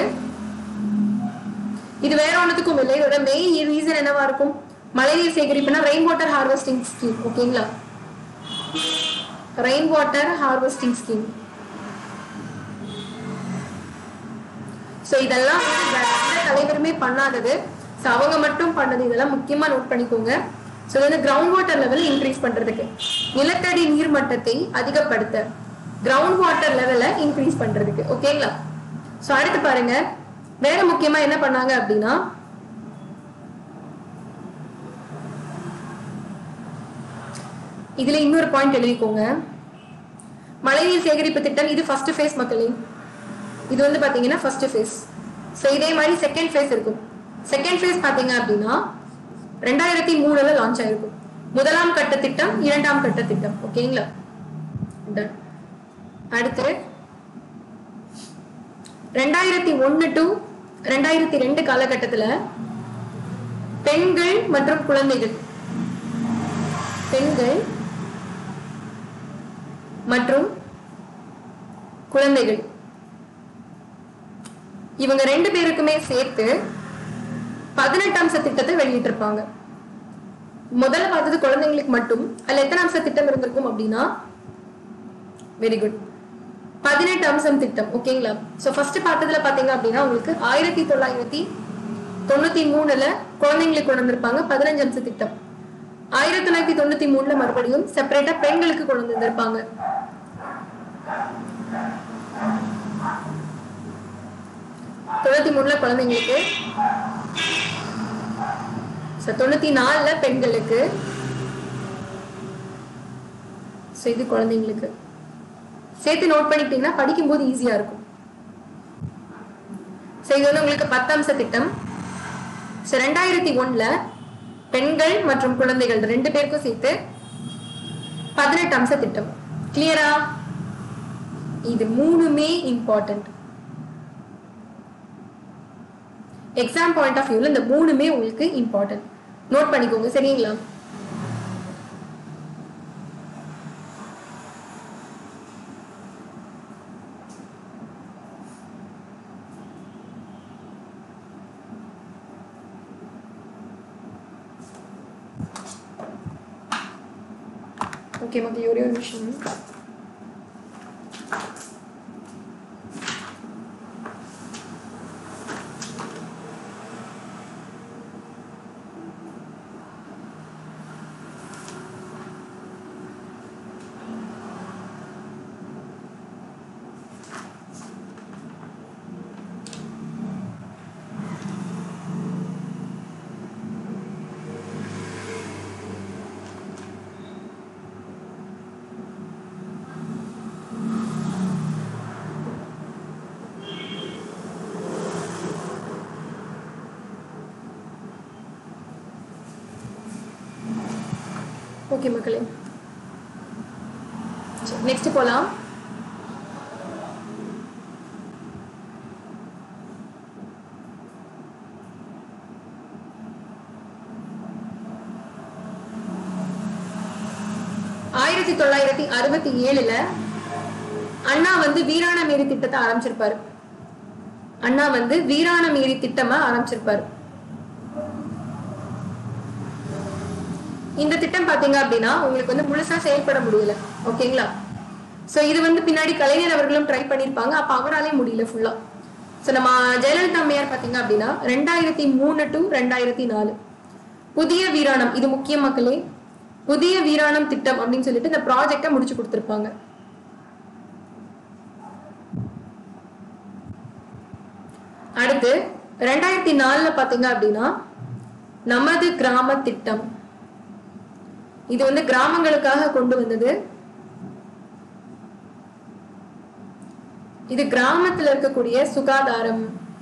இது வேற ஒண்ணுத்துக்கும் இல்லை இதோட மெயின் ரீசன் என்னவா இருக்கும் மழைநீர் சேகரிப்புனா ரெயின் வாட்டர் ஹார்வெஸ்டிங் ஸ்கீம் ஓகேங்களா rain water harvesting scheme so இதெல்லாம் வந்து வேற எந்த தலைவருமே பண்ணாதது சோ அவங்க மட்டும் பண்ணது இதெல்லாம் முக்கியமா நோட் பண்ணிக்கோங்க சோ இது வந்து கிரவுண்ட் வாட்டர் லெவல் இன்க்ரீஸ் பண்றதுக்கு நிலத்தடி நீர் மட்டத்தை அதிகப்படுத்த கிரவுண்ட் வாட்டர் லெவலை இன்க்ரீஸ் பண்றதுக்கு ஓகேங்களா சோ அடுத்து பாருங்க வேற முக்கியமா என்ன பண்ணாங்க அப்படின்னா இதுல இன்னொரு பாயிண்ட் எழுதிக்கோங்க மழைநீர் சேகரிப்பு திட்டம் இது ஃபர்ஸ்ட் ஃபேஸ் மக்களே இது வந்து பாத்தீங்கன்னா ஃபர்ஸ்ட் ஃபேஸ் ஸோ இதே மாதிரி செகண்ட் ஃபேஸ் இருக்கும் செகண்ட் ஃபேஸ் பாத்தீங்க அப்படின்னா ரெண்டாயிரத்தி மூணுல லான்ச் ஆயிருக்கும் முதலாம் கட்ட திட்டம் இரண்டாம் கட்ட திட்டம் ஓகேங்களா Done. அடுத்து ரெண்டாயிரத்தி ஒன்னு டு ரெண்டாயிரத்தி ரெண்டு காலகட்டத்துல பெண்கள் மற்றும் குழந்தைகள் பெண்கள் மற்றும் குழந்தைகள் இவங்க ரெண்டு பேருக்குமே சேர்த்து பதினெட்டு அம்ச திட்டத்தை வெளியிட்டிருப்பாங்க முதல்ல பார்த்தது குழந்தைங்களுக்கு மட்டும் அதுல எத்தனை அம்ச திட்டம் இருந்திருக்கும் அப்படின்னா வெரி குட் பதினெட்டு அம்சம் திட்டம் ஓகேங்களா சோ ஃபர்ஸ்ட் பார்த்ததுல பாத்தீங்க அப்படின்னா உங்களுக்கு ஆயிரத்தி தொள்ளாயிரத்தி தொண்ணூத்தி மூணுல குழந்தைங்களுக்கு கொண்டு வந்திருப்பாங்க பதினஞ்சு அம்ச திட்டம் ஆயிரத்தி தொள்ளாயிரத்தி தொண்ணூத்தி மூணுல மறுபடியும் செப்பரேட்டா பெண்களுக்கு கொண்டு வந்திருப்பாங்க தொண்ணூத்தி மூணுல குழந்தைங்களுக்கு So, தொண்ணூத்தி நாலுல பெண்களுக்கு So, இது குழந்தைங்களுக்கு சேர்த்து நோட் பண்ணிக்கிட்டீங்கன்னா படிக்கும்போது ஈஸியா இருக்கும் So, இது வந்து உங்களுக்கு பத்தம்ச திட்டம் So, ரெண்டாயிரத்தி ஒண்ணுல பெண்கள் மற்றும் குழந்தைகள் ரெண்டு பேருக்கும் சேர்த்து பதினெட்டு அம்ச திட்டம் கிளியரா இது மூணுமே இம்பார்ட்டன்ட் எக்ஸாம் பாயிண்ட் ஆஃப் வியூல இந்த மூணுமே உங்களுக்கு இம்பார்ட்டன்ட் நோட் பண்ணிக்கோங்க சரிங்களா ஓகே மக்கள் ஒரே ஒரு நிமிஷம் ஓகே மக்களே நெக்ஸ்ட் போலாம் ஆயிரத்தி தொள்ளாயிரத்தி அறுபத்தி ஏழுல அண்ணா வந்து வீராணமேரி திட்டத்தை ஆரம்பிச்சிருப்பாரு அண்ணா வந்து வீராணமேரி திட்டமா ஆரம்பிச்சிருப்பாரு இந்த திட்டம் பாத்தீங்க அப்படின்னா உங்களுக்கு வந்து முழுசா செயல்பட முடியல ஓகேங்களா சோ இது வந்து பின்னாடி கலைஞர் அவர்களும் ட்ரை பண்ணிருப்பாங்க அப்ப அவராலே முடியல ஃபுல்லா சோ நம்ம ஜெயலலிதா அம்மையார் பாத்தீங்க அப்படின்னா ரெண்டாயிரத்தி மூணு டு ரெண்டாயிரத்தி நாலு புதிய வீராணம் இது முக்கிய மக்களே புதிய வீராணம் திட்டம் அப்படின்னு சொல்லிட்டு இந்த ப்ராஜெக்டை முடிச்சு கொடுத்திருப்பாங்க அடுத்து ரெண்டாயிரத்தி நாலுல பாத்தீங்க அப்படின்னா நமது கிராம திட்டம் இது வந்து கிராமங்களுக்காக கொண்டு வந்தது இது கிராமத்துல இருக்கக்கூடிய சுகாதாரம்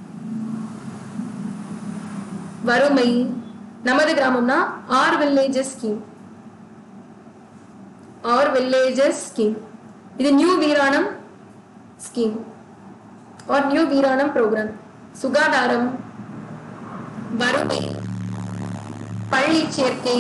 வறுமை நமது கிராமம்னா our villages scheme our villages scheme இது new Veeranam scheme our new Veeranam programme சுகாதாரம் வறுமை பள்ளி சேர்க்கை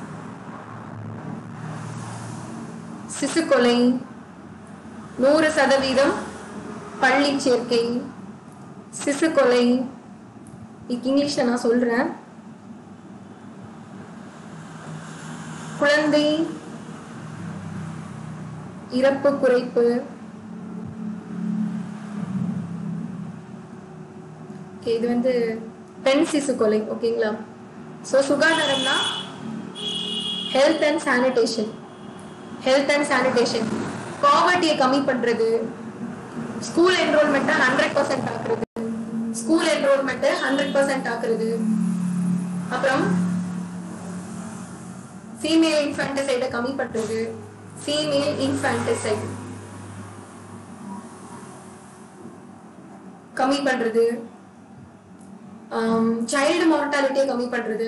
சிசு கொலை நூறு சதவீதம் பள்ளி சேர்க்கை சிசு கொலை இதுக்கு இங்கிலீஷ்ல நான் சொல்றேன் குழந்தை இறப்பு குறைப்பு Okay, இது வந்து பெண் சிசு கொலை ஓகேங்களா ஸோ சுகாதாரம்னா health and sanitation health and sanitation பாவர்ட்டியை கம்மி பண்றது ஸ்கூல் என்ரோல்மெண்ட்டை ஹண்ட்ரட் பர்சன்ட் ஆக்குறது ஸ்கூல் என்ரோல்மெண்ட்டை ஹண்ட்ரட் பர்சன்ட் ஆக்குறது அப்புறம் ஃபீமேல் இன்ஃபான்டிசைடை கம்மி பண்றது ஃபீமேல் இன்ஃபான்டிசைட் கம்மி பண்றது சைல்டு மார்டாலிட்டியை கம்மி பண்றது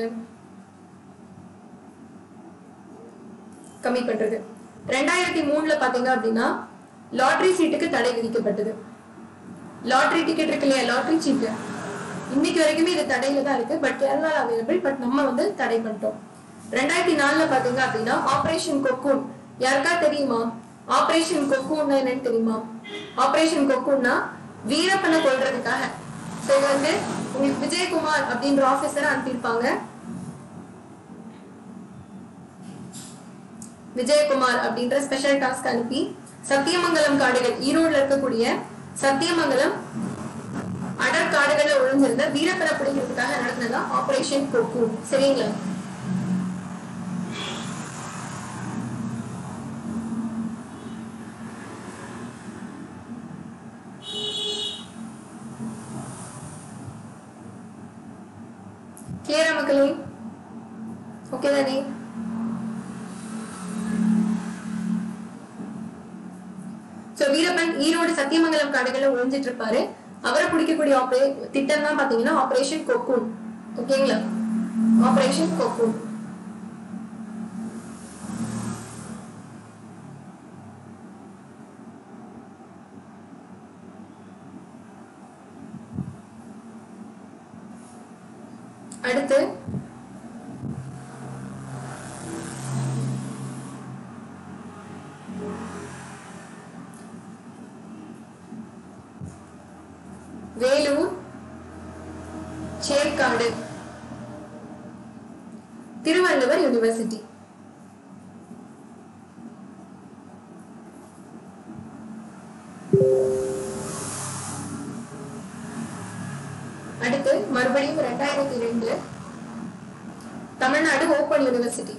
கம்மி பண்றது ரெண்டாயிரத்தி மூணுல பாத்தீங்க அப்படின்னா லாட்டரி சீட்டுக்கு தடை விதிக்கப்பட்டது லாட்டரி டிக்கெட் இருக்கு இல்லையா லாட்டரி சீட்டு இன்னைக்கு வரைக்குமே இது தடையில தான் இருக்கு பட் கேரளால அவைலபிள் பட் நம்ம வந்து தடை பண்ணிட்டோம் ரெண்டாயிரத்தி நாலுல பாத்தீங்க அப்படின்னா ஆபரேஷன் கொக்கூன் யாருக்கா தெரியுமா ஆபரேஷன் கொக்கூன்னா என்னன்னு தெரியுமா ஆபரேஷன் கொக்கூன்னா வீரப்பனை கொல்றதுக்காக ஸோ இது வந்து உங்களுக்கு விஜயகுமார் அப்படின்ற ஆபீசரை அனுப்பியிருப்பாங்க விஜயகுமார் அப்படின்ற ஸ்பெஷல் டாஸ்க் அனுப்பி சத்தியமங்கலம் காடுகள் ஈரோடுல இருக்கக்கூடிய சத்தியமங்கலம் அடர் காடுகள்ல ஒளிஞ்சிருந்த வீரப்பட பிடிக்கிறதுக்காக நடந்ததா ஆபரேஷன் கொக்கு சரிங்களா கிளியரா மக்களே ஓகே தானே சோ வீரப்பன் ஈரோடு சத்தியமங்கலம் காடுகள்ல ஒளிஞ்சிட்டு இருப்பாரு அவரை பிடிக்கக்கூடிய ஆபரே திட்டம் தான் பாத்தீங்கன்னா ஆபரேஷன் கொக்கூன் ஓகேங்களா ஆபரேஷன் கொக்கூன் அடுத்து வேலூர் சேற்காடு திருவள்ளுவர் யூனிவர்சிட்டி அடுத்து மறுபடியும் ரெண்டாயிரத்தி ரெண்டு தமிழ்நாடு ஓப்பன் யூனிவர்சிட்டி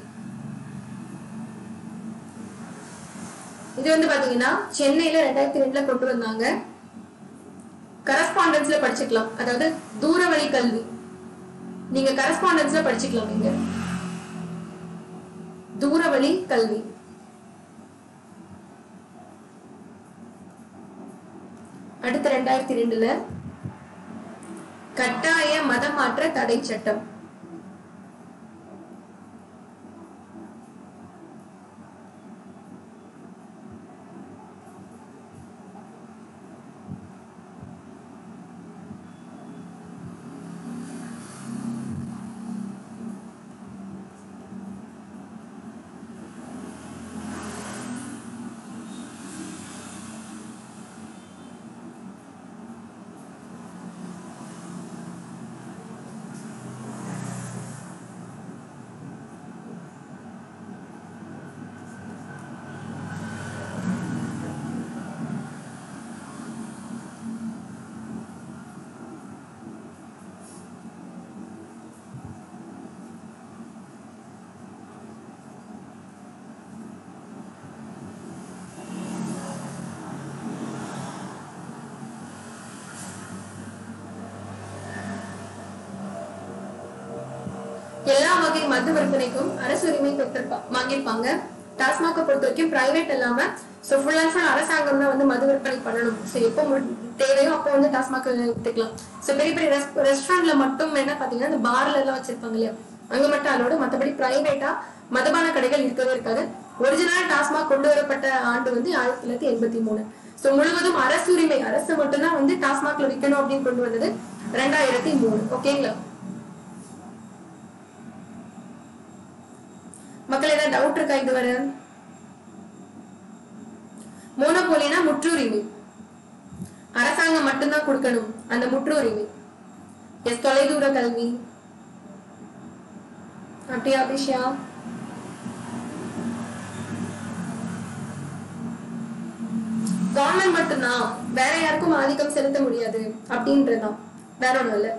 இது வந்து பாத்தீங்கன்னா சென்னையில ரெண்டாயிரத்தி ரெண்டுல கொண்டு வந்தாங்க கரஸ்பாண்டன்ஸ்ல படிச்சுக்கலாம் அதாவது தூரவழி கல்வி நீங்க கரஸ்பாண்டன்ஸ்ல படிச்சுக்கலாம் நீங்க தூரவழி கல்வி அடுத்து ரெண்டாயிரத்தி ரெண்டுல கட்டாய மதமாற்ற தடை சட்டம் எல்லா வகை மது விற்பனைக்கும் அரசு உரிமை பெற்றிருப்பா வாங்கியிருப்பாங்க டாஸ்மாகை பொறுத்த வரைக்கும் பிரைவேட் இல்லாம சோ ஃபுல் அண்ட் ஃபுல் அரசாங்கம் தான் வந்து மது விற்பனை பண்ணணும் சோ எப்போ மு- தேவையோ அப்போ வந்து டாஸ்மாக் வித்துக்கலாம் சோ பெரிய பெரிய ரெஸ்டாரண்ட்ல மட்டும் என்ன பாத்தீங்கன்னா இந்த பார்ல எல்லாம் வச்சிருப்பாங்க இல்லையா அங்க மட்டும் அதோட மத்தபடி பிரைவேட்டா மதுபான கடைகள் இருக்கவே இருக்காது ஒரிஜினல் டாஸ்மாக் கொண்டு வரப்பட்ட ஆண்டு வந்து ஆயிரத்தி தொள்ளாயிரத்தி எண்பத்தி மூணு சோ முழுவதும் அரசு உரிமை அரசு மட்டும்தான் வந்து டாஸ்மாக்ல விற்கணும் அப்படின்னு கொண்டு வந்தது ரெண்டாயிரத்தி மூணு ஓகேங்களா மக்கள் ஏதாவது டவுட் இருக்கா இது வர மோனோபோலினா முற்றுரிமை அரசாங்கம் மட்டும்தான் கொடுக்கணும் அந்த முற்றுரிமை எஸ் தொலைதூர கல்வி அப்படியா அபிஷா கவர்மெண்ட் மட்டும்தான் வேற யாருக்கும் ஆதிக்கம் செலுத்த முடியாது அப்படின்றதுதான் வேற ஒண்ணும் இல்ல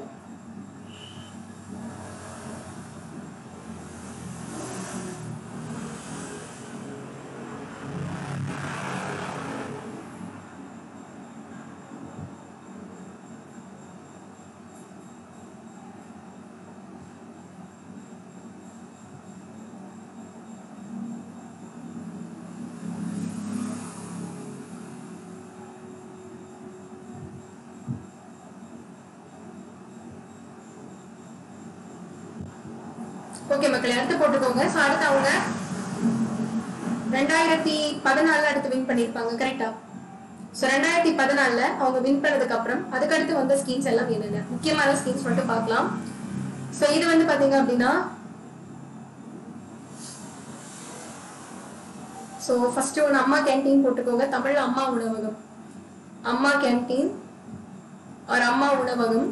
ஓகே மக்களே அடுத்து போட்டுக்கோங்க ஸோ அடுத்து அவங்க ரெண்டாயிரத்தி பதினாலுல அடுத்து வின் பண்ணியிருப்பாங்க கரெக்டா ஸோ ரெண்டாயிரத்தி பதினாலுல அவங்க வின் பண்ணதுக்கு அப்புறம் அதுக்கடுத்து வந்த ஸ்கீம்ஸ் எல்லாம் என்னென்ன முக்கியமான ஸ்கீம்ஸ் மட்டும் பார்க்கலாம் ஸோ இது வந்து பாத்தீங்க அப்படின்னா ஸோ ஃபர்ஸ்ட் ஒன்று அம்மா கேன்டீன் போட்டுக்கோங்க தமிழ்ல அம்மா உணவகம் அம்மா கேன்டீன் ஒரு அம்மா உணவகம்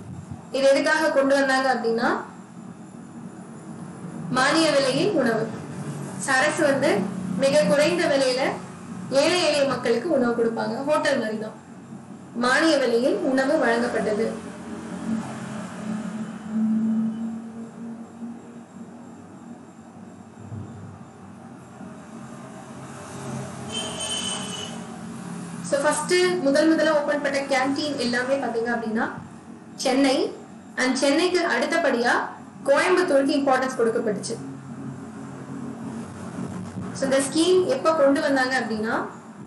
இது எதுக்காக கொண்டு வந்தாங்க அப்படின்னா மானிய விலையில் உணவு அரசு வந்து மிக குறைந்த விலையில ஏழை எளிய மக்களுக்கு உணவு கொடுப்பாங்க ஹோட்டல் மாதிரி தான் மானிய விலையில் உணவு வழங்கப்பட்டது ஸோ ஃபர்ஸ்ட் முதல் முதல்ல ஓபன் பண்ண கேண்டீன் எல்லாமே பாத்தீங்க அப்படின்னா சென்னை அண்ட் சென்னைக்கு அடுத்தபடியா கோயம்புத்தூருக்கு இம்பார்ட்டன்ஸ் கொடுக்கப்பட்டுச்சு ஸோ இந்த ஸ்கீம் எப்போ கொண்டு வந்தாங்க அப்படின்னா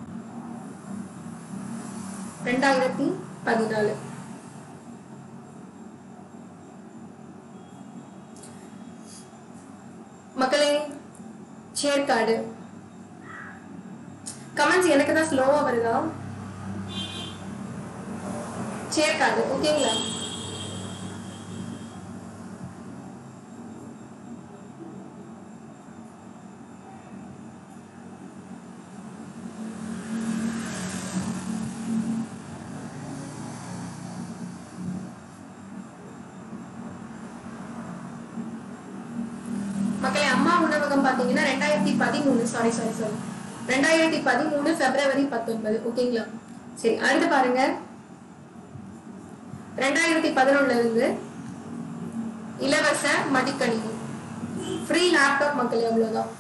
ரெண்டாயிரத்தி பதினாலு மக்களே சேர்க்காடு கமெண்ட்ஸ் எனக்கு தான் ஸ்லோவா வருதா சேர்க்காடு ஓகேங்களா மக்களே அம்மா உணவகம் பாத்தீங்கன்னா ரெண்டாயிரத்தி பதிமூணு சாரி சாரி சாரி ரெண்டாயிரத்தி பதிமூணு பிப்ரவரி பத்தொன்பது ஓகேங்களா சரி அடுத்து பாருங்க ரெண்டாயிரத்தி பதினொன்னுல இருந்து இலவச மடிக்கணினி ஃப்ரீ லேப்டாப் மக்கள் எவ்வளவுதான்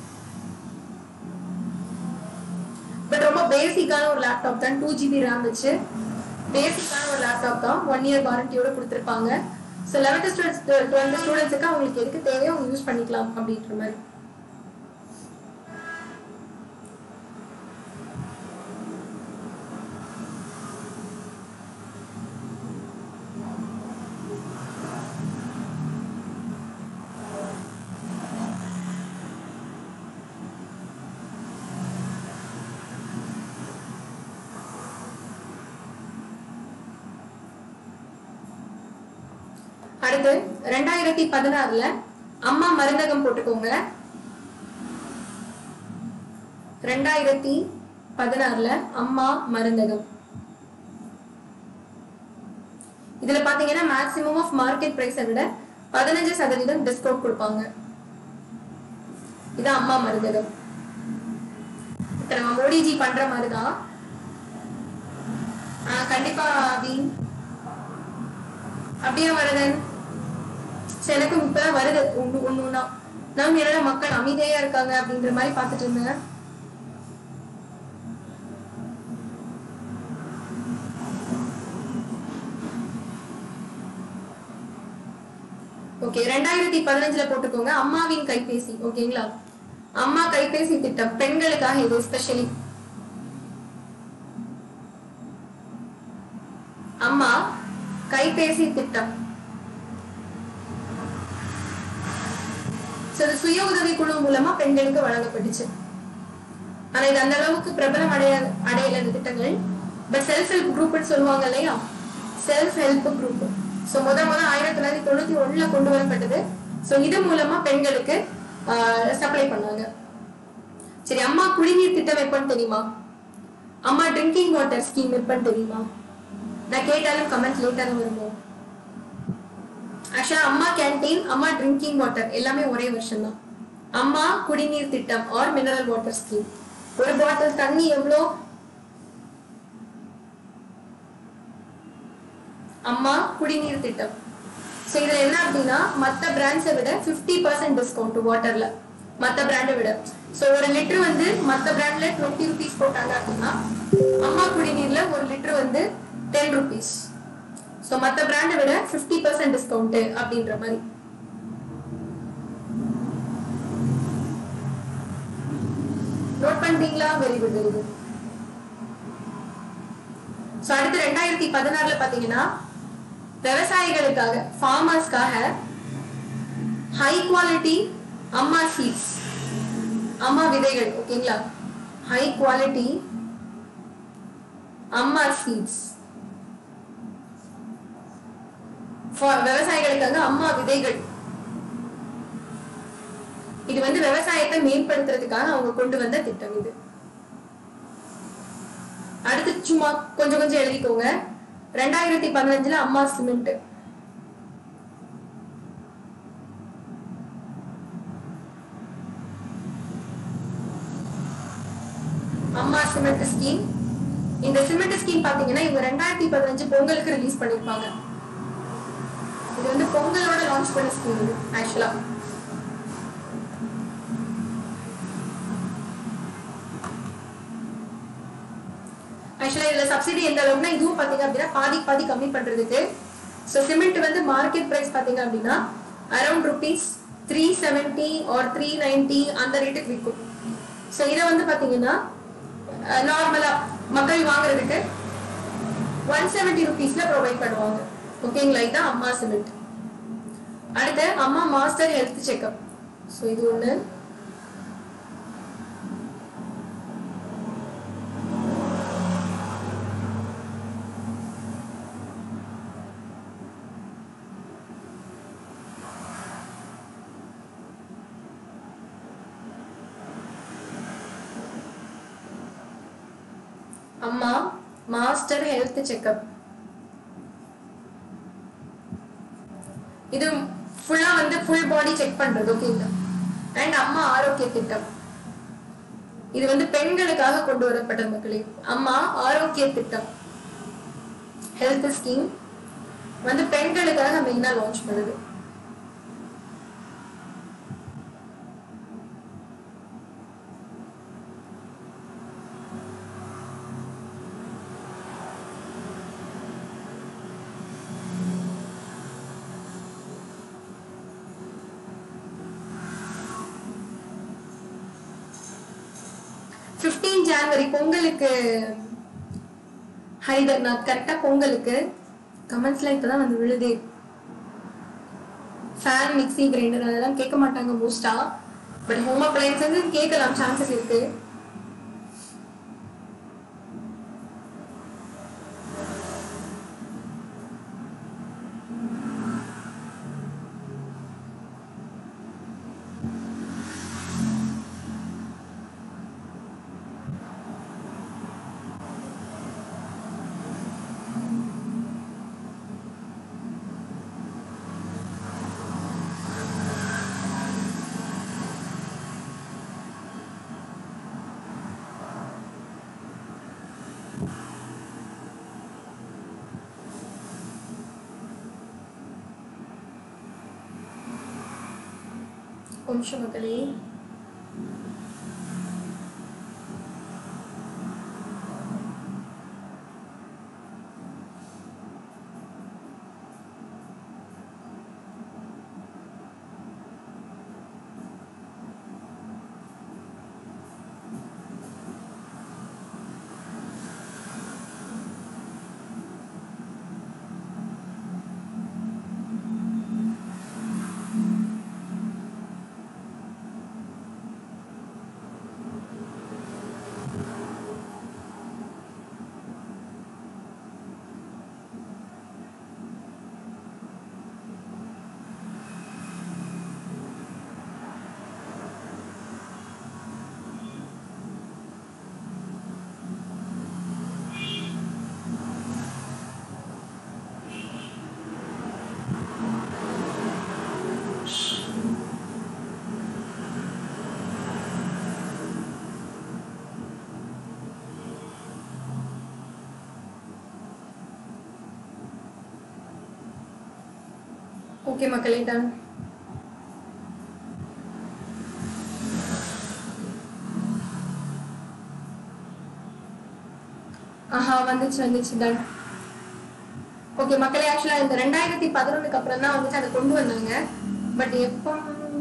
பட் ரொம்ப பேசிக்கான ஒரு லேப்டாப் தான் டூ ஜிபி ரேம் வச்சு பேசிக்கான ஒரு லேப்டாப் தான் ஒன் இயர் வாரண்டியோட கொடுத்துருப்பாங்க ஸோ லெவன்த் ஸ்டூடெண்ட்ஸ் டுவெல்த் ஸ்டூடெண்ட்ஸுக்கு அவங்களுக்கு எதுக்கு தேவையோ அவங்க யூஸ் பண்ணிக்கலாம் அப்படின்ற மாதிரி அடுத்து ரெண்டாயிரத்தி பதினாறுல அம்மா மருந்தகம் போட்டுக்கோங்க ரெண்டாயிரத்தி பதினாறுல அம்மா மருந்தகம் இதுல பாத்தீங்கன்னா மேக்ஸிமம் ஆஃப் மார்க்கெட் பிரைஸை விட பதினஞ்சு சதவீதம் டிஸ்கவுண்ட் கொடுப்பாங்க இது அம்மா மருந்தகம் இப்ப நம்ம மோடிஜி பண்ற மாதிரிதான் ஆஹ் கண்டிப்பா அபி அப்படியே வருதன் சரி, எனக்கும் இப்பதான் வருது ஒண்ணு ஒண்ணு ஒண்ணா நான் என்னடா மக்கள் அமைதியா இருக்காங்க அப்படின்ற மாதிரி பாத்துட்டு இருந்தேன் ஓகே ரெண்டாயிரத்தி பதினஞ்சுல போட்டுக்கோங்க அம்மாவின் கைபேசி ஓகேங்களா அம்மா கைபேசி திட்டம் பெண்களுக்காக இது ஸ்பெஷலி அம்மா கைபேசி திட்டம் So, இது சுய உதவி குழு மூலமா பெண்களுக்கு வழங்கப்பட்டுச்சு ஆனா இது அந்த அளவுக்கு பிரபலம் அடைய அடையல இந்த திட்டங்கள் பட் செல்ஃப் ஹெல்ப் குரூப்னு சொல்லுவாங்க இல்லையா செல்ஃப் ஹெல்ப் குரூப் சோ முத முத ஆயிரத்தி தொள்ளாயிரத்தி தொண்ணூத்தி ஒண்ணுல கொண்டு வரப்பட்டது சோ இது மூலமா பெண்களுக்கு சப்ளை பண்ணாங்க சரி அம்மா குடிநீர் திட்டம் எப்பன்னு தெரியுமா அம்மா ட்ரிங்கிங் வாட்டர் ஸ்கீம் எப்பன்னு தெரியுமா நான் கேட்டாலும் கமெண்ட் லேட்டா தான் வருமோ ஆக்சுவலா அம்மா கேண்டீன் அம்மா ட்ரிங்கிங் வாட்டர் எல்லாமே ஒரே வருஷம் தான் அம்மா குடிநீர் திட்டம் ஆர் மினரல் வாட்டர் ஸ்கீம் ஒரு பாட்டில் தண்ணி எவ்வளோ அம்மா குடிநீர் திட்டம் ஸோ இதுல என்ன அப்படின்னா மத்த பிராண்ட்ஸை விட 50% பர்சன்ட் டிஸ்கவுண்ட் வாட்டர்ல மத்த பிராண்டை விட ஸோ ஒரு லிட்டர் வந்து மத்த பிராண்ட்ல டுவெண்ட்டி ருபீஸ் போட்டாங்க அப்படின்னா அம்மா குடிநீர்ல ஒரு லிட்டர் வந்து டென் ருபீஸ் ஸோ மத்த பிராண்டை விட 50% பர்சன்ட் டிஸ்கவுண்ட் அப்படின்ற மாதிரி நோட் பண்ணிட்டீங்களா very good very good so அடுத்து ரெண்டாயிரத்தி பதினாறுல பாத்தீங்கன்னா விவசாயிகளுக்காக ஃபார்மர்ஸ்க்காக high quality Amma seeds Amma விதைகள் ஓகேங்களா ஹை குவாலிட்டி அம்மா சீட்ஸ் விவசாயிகளுக்காக அம்மா விதைகள் இது வந்து விவசாயத்தை மேம்படுத்துறதுக்காக அவங்க கொண்டு வந்த திட்டம் இது அடுத்து சும்மா கொஞ்சம் கொஞ்சம் எழுதிக்கோங்க ரெண்டாயிரத்தி பதினஞ்சுல அம்மா சிமெண்ட் சிமெண்ட் ஸ்கீம் இந்த சிமெண்ட் ஸ்கீம் பாத்தீங்கன்னா இவங்க ரெண்டாயிரத்தி பதினஞ்சு பொங்கலுக்கு ரிலீஸ் பண்ணிருப்பாங்க இது வந்து பொங்கலோட லான்ச் பண்ண ஸ்கீம் இது ஆக்சுவலா ஆக்சுவலா இதுல சப்சிடி எந்த அளவுக்குனா இதுவும் பாத்தீங்க அப்படின்னா பாதி பாதி கம்மி பண்றதுக்கு ஸோ சிமெண்ட் வந்து மார்க்கெட் பிரைஸ் பாத்தீங்க அப்படின்னா around rupees three seventy or three ninety அந்த ரேட்டுக்கு விற்கும் ஸோ இதை வந்து பாத்தீங்கன்னா நார்மலா மக்கள் வாங்குறதுக்கு ஒன் செவன்டி ருபீஸ்ல ப்ரொவைட் பண்ணுவாங்க ஓகேங்களா இதுதான் அம்மா சிமெண்ட் அடுத்து அம்மா மாஸ்டர் ஹெல்த் செக்அப் ஸோ இது ஒன்று அம்மா மாஸ்டர் ஹெல்த் செக்அப் இது ஃபுல்லா வந்து ஃபுல் பாடி செக் பண்றது ஓகேங்களா அண்ட் அம்மா ஆரோக்கிய திட்டம் இது வந்து பெண்களுக்காக கொண்டு வரப்பட்ட மக்களே அம்மா ஆரோக்கிய திட்டம் ஹெல்த் ஸ்கீம் வந்து பெண்களுக்காக மெயினா லான்ச் பண்ணுது பிப்டீன் ஜான்வரி பொங்கலுக்கு ஹரிதர்நாத் கரெக்டா பொங்கலுக்கு கமெண்ட்ஸ்ல இப்பதான் வந்து விழுதே ஃபேன் மிக்ஸி கிரைண்டர் அதெல்லாம் கேட்க மாட்டாங்க மோஸ்டா பட் ஹோம் அப்ளையன்ஸ் வந்து கேட்கலாம் சான்சஸ் இருக்கு கொஞ்சம் மக்களே ஓகே மக்களே டன் ஆஹா வந்துச்சு வந்துச்சு டன் ஓகே மக்களே ஆக்சுவலா இந்த ரெண்டாயிரத்தி பதினொன்னுக்கு அப்புறம் தான் வந்துட்டு அதை கொண்டு வந்தாங்க பட் எப்போ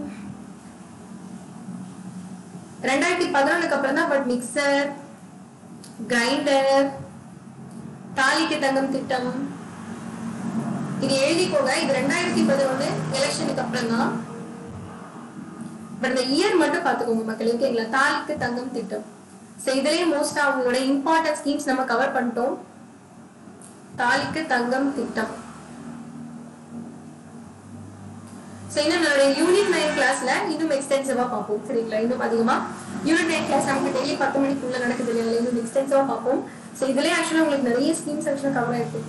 ரெண்டாயிரத்தி பதினொன்னுக்கு அப்புறம் தான் பட் மிக்சர் கிரைண்டர் தாலிக்கு தங்கம் திட்டம் இது எழுதிக்கோங்க இது ரெண்டாயிரத்தி பதினொன்னு எலெக்ஷனுக்கு அப்புறம் தான் பட் இந்த இயர் மட்டும் பாத்துக்கோங்க மக்கள் ஓகேங்களா தாலிக்கு தங்கம் திட்டம் ஸோ இதுலயே மோஸ்டா அவங்களோட இம்பார்ட்டன்ட் ஸ்கீம்ஸ் நம்ம கவர் பண்ணிட்டோம் தாலிக்கு தங்கம் திட்டம் ஸோ இன்னும் நம்மளுடைய யூனிட் நைன் கிளாஸ்ல இன்னும் எக்ஸ்டென்சிவா பார்ப்போம் சரிங்களா இன்னும் அதிகமா யூனிட் நைன் கிளாஸ் நமக்கு டெய்லி பத்து மணிக்குள்ள நடக்குது இல்லையா இன்னும் எக்ஸ்டென்சிவா பார்ப்போம் ஸோ இதுலயே ஆக்சுவலா உங்களுக்கு நிறைய ஸ்கீம்ஸ் ஆக்சுவலா கவர் ஆயிருக்கு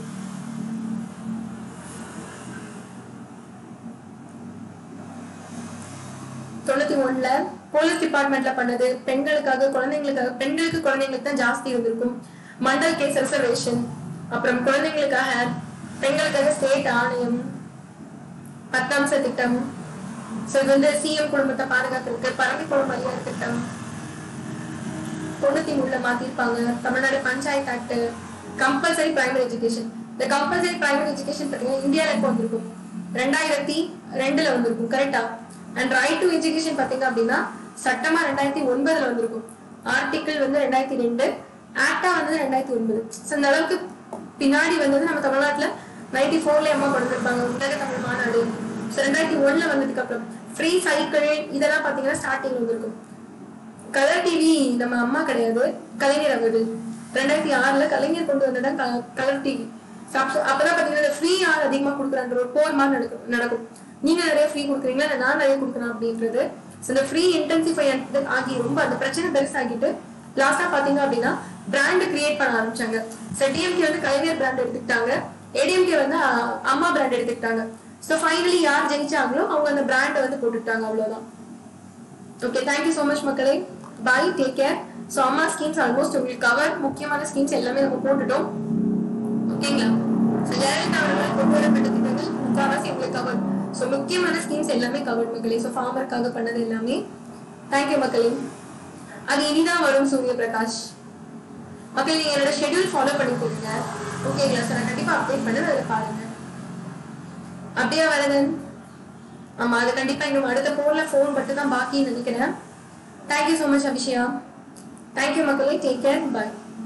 தொண்ணூத்தி ஒண்ணுல போலீஸ் டிபார்ட்மெண்ட் டிபார்ட்மெண்ட்ல பண்ணது பெண்களுக்காக குழந்தைங்களுக்காக பெண்களுக்கு குழந்தைங்களுக்கு தான் ஜாஸ்தி இருந்திருக்கும் மண்டல் கேஸ் ரிசர்வேஷன் அப்புறம் குழந்தைங்களுக்காக பெண்களுக்காக ஸ்டேட் ஆணையம் பத்தாம்ச திட்டம் ஸோ இது வந்து சிஎம் குடும்பத்தை பாதுகாக்கிறதுக்கு பரம்பி குடும்ப அதிகார திட்டம் தொண்ணூத்தி மூணுல மாத்திருப்பாங்க Tamil Nadu panchayat act compulsory primary education இந்த கம்பல்சரி பிரைமரி எஜுகேஷன் பாத்தீங்கன்னா இந்தியால எப்போ வந்திருக்கும் ரெண்டாயிரத்தி ரெண்டுல வந்திருக்கும் கரெக்டா அண்ட் ரைட் டு எஜுகேஷன் பாத்தீங்க அப்படின்னா சட்டமா ரெண்டாயிரத்தி ஒன்பதுல வந்திருக்கும் ஆர்டிகிள் வந்து ரெண்டாயிரத்தி ரெண்டு ஆக்டா வந்தது ரெண்டாயிரத்தி ஒன்பது ஸோ இந்த அளவுக்கு பின்னாடி வந்தது நம்ம தமிழ்நாட்டுல நைன்டி ஃபோர்ல அம்மா கொண்டு வந்திருப்பாங்க உலக தமிழ் மாநாடு ஸோ ரெண்டாயிரத்தி ஒண்ணுல வந்ததுக்கு அப்புறம் ஃப்ரீ சைக்கிள் இதெல்லாம் பாத்தீங்கன்னா ஸ்டார்டிங் வந்திருக்கும் கலர் டிவி நம்ம அம்மா கிடையாது கலைஞர் அவர்கள் ரெண்டாயிரத்தி ஆறுல கலைஞர் கொண்டு வந்ததான் கலர் டிவி அப்பதான் பாத்தீங்கன்னா ஃப்ரீ யார் அதிகமா கொடுக்குறான்ற ஒரு போர் மாதிரி நடக்கும் நடக்கும் நீங்க நிறைய ஃப்ரீ கொடுக்குறீங்களா இல்ல நான் நிறைய கொடுக்குறேன் அப்படின்றது So, இந்த ஃப்ரீ இன்டென்சிஃபை ஆகி ரொம்ப அந்த பிரச்சனை பெருசாகிட்டு லாஸ்டா பாத்தீங்க அப்படின்னா பிராண்ட் கிரியேட் பண்ண ஆரம்பிச்சாங்க ஸோ டிஎம்கே வந்து கலைஞர் பிராண்ட் எடுத்துக்கிட்டாங்க ஏடிஎம்கே வந்து அ- அம்மா பிராண்ட் எடுத்துக்கிட்டாங்க ஸோ ஃபைனலி யார் ஜெயிச்சாங்களோ அவங்க அந்த பிராண்டை வந்து போட்டுட்டாங்க அவ்வளவுதான் ஓகே தேங்க்யூ ஸோ மச் மக்களே bye take care so Amma schemes almost உங்களுக்கு கவர் முக்கியமான ஸ்கீம்ஸ் எல்லாமே நம்ம போட்டுட்டோம் ஓகேங்களா ஸோ ஜெயலலிதா அவர்கள் கொண்டு வரப்பட்ட திட்டங்கள் முக்கால்வாசி உங்களுக்கு கவர் ஸோ முக்கியமான ஸ்கீம்ஸ் எல்லாமே கவர் மக்களே ஸோ ஃபார்மருக்காக பண்ணது எல்லாமே தேங்க்யூ மக்களே அது இனிதான் வரும் சூரிய பிரகாஷ் மக்களே நீங்க என்னோட ஷெட்யூல் ஃபாலோ பண்ணிக்கோங்க ஓகேங்களா சார் நான் கண்டிப்பா அப்டேட் பண்ண அதை பாருங்க அப்படியே வரதன் ஆமா அது கண்டிப்பா இன்னும் அடுத்த போன்ல ஃபோன் மட்டும் தான் பாக்கின்னு நினைக்கிறேன் தேங்க்யூ ஸோ மச் அபிஷியா தேங்க்யூ மக்களே டேக் கேர் பை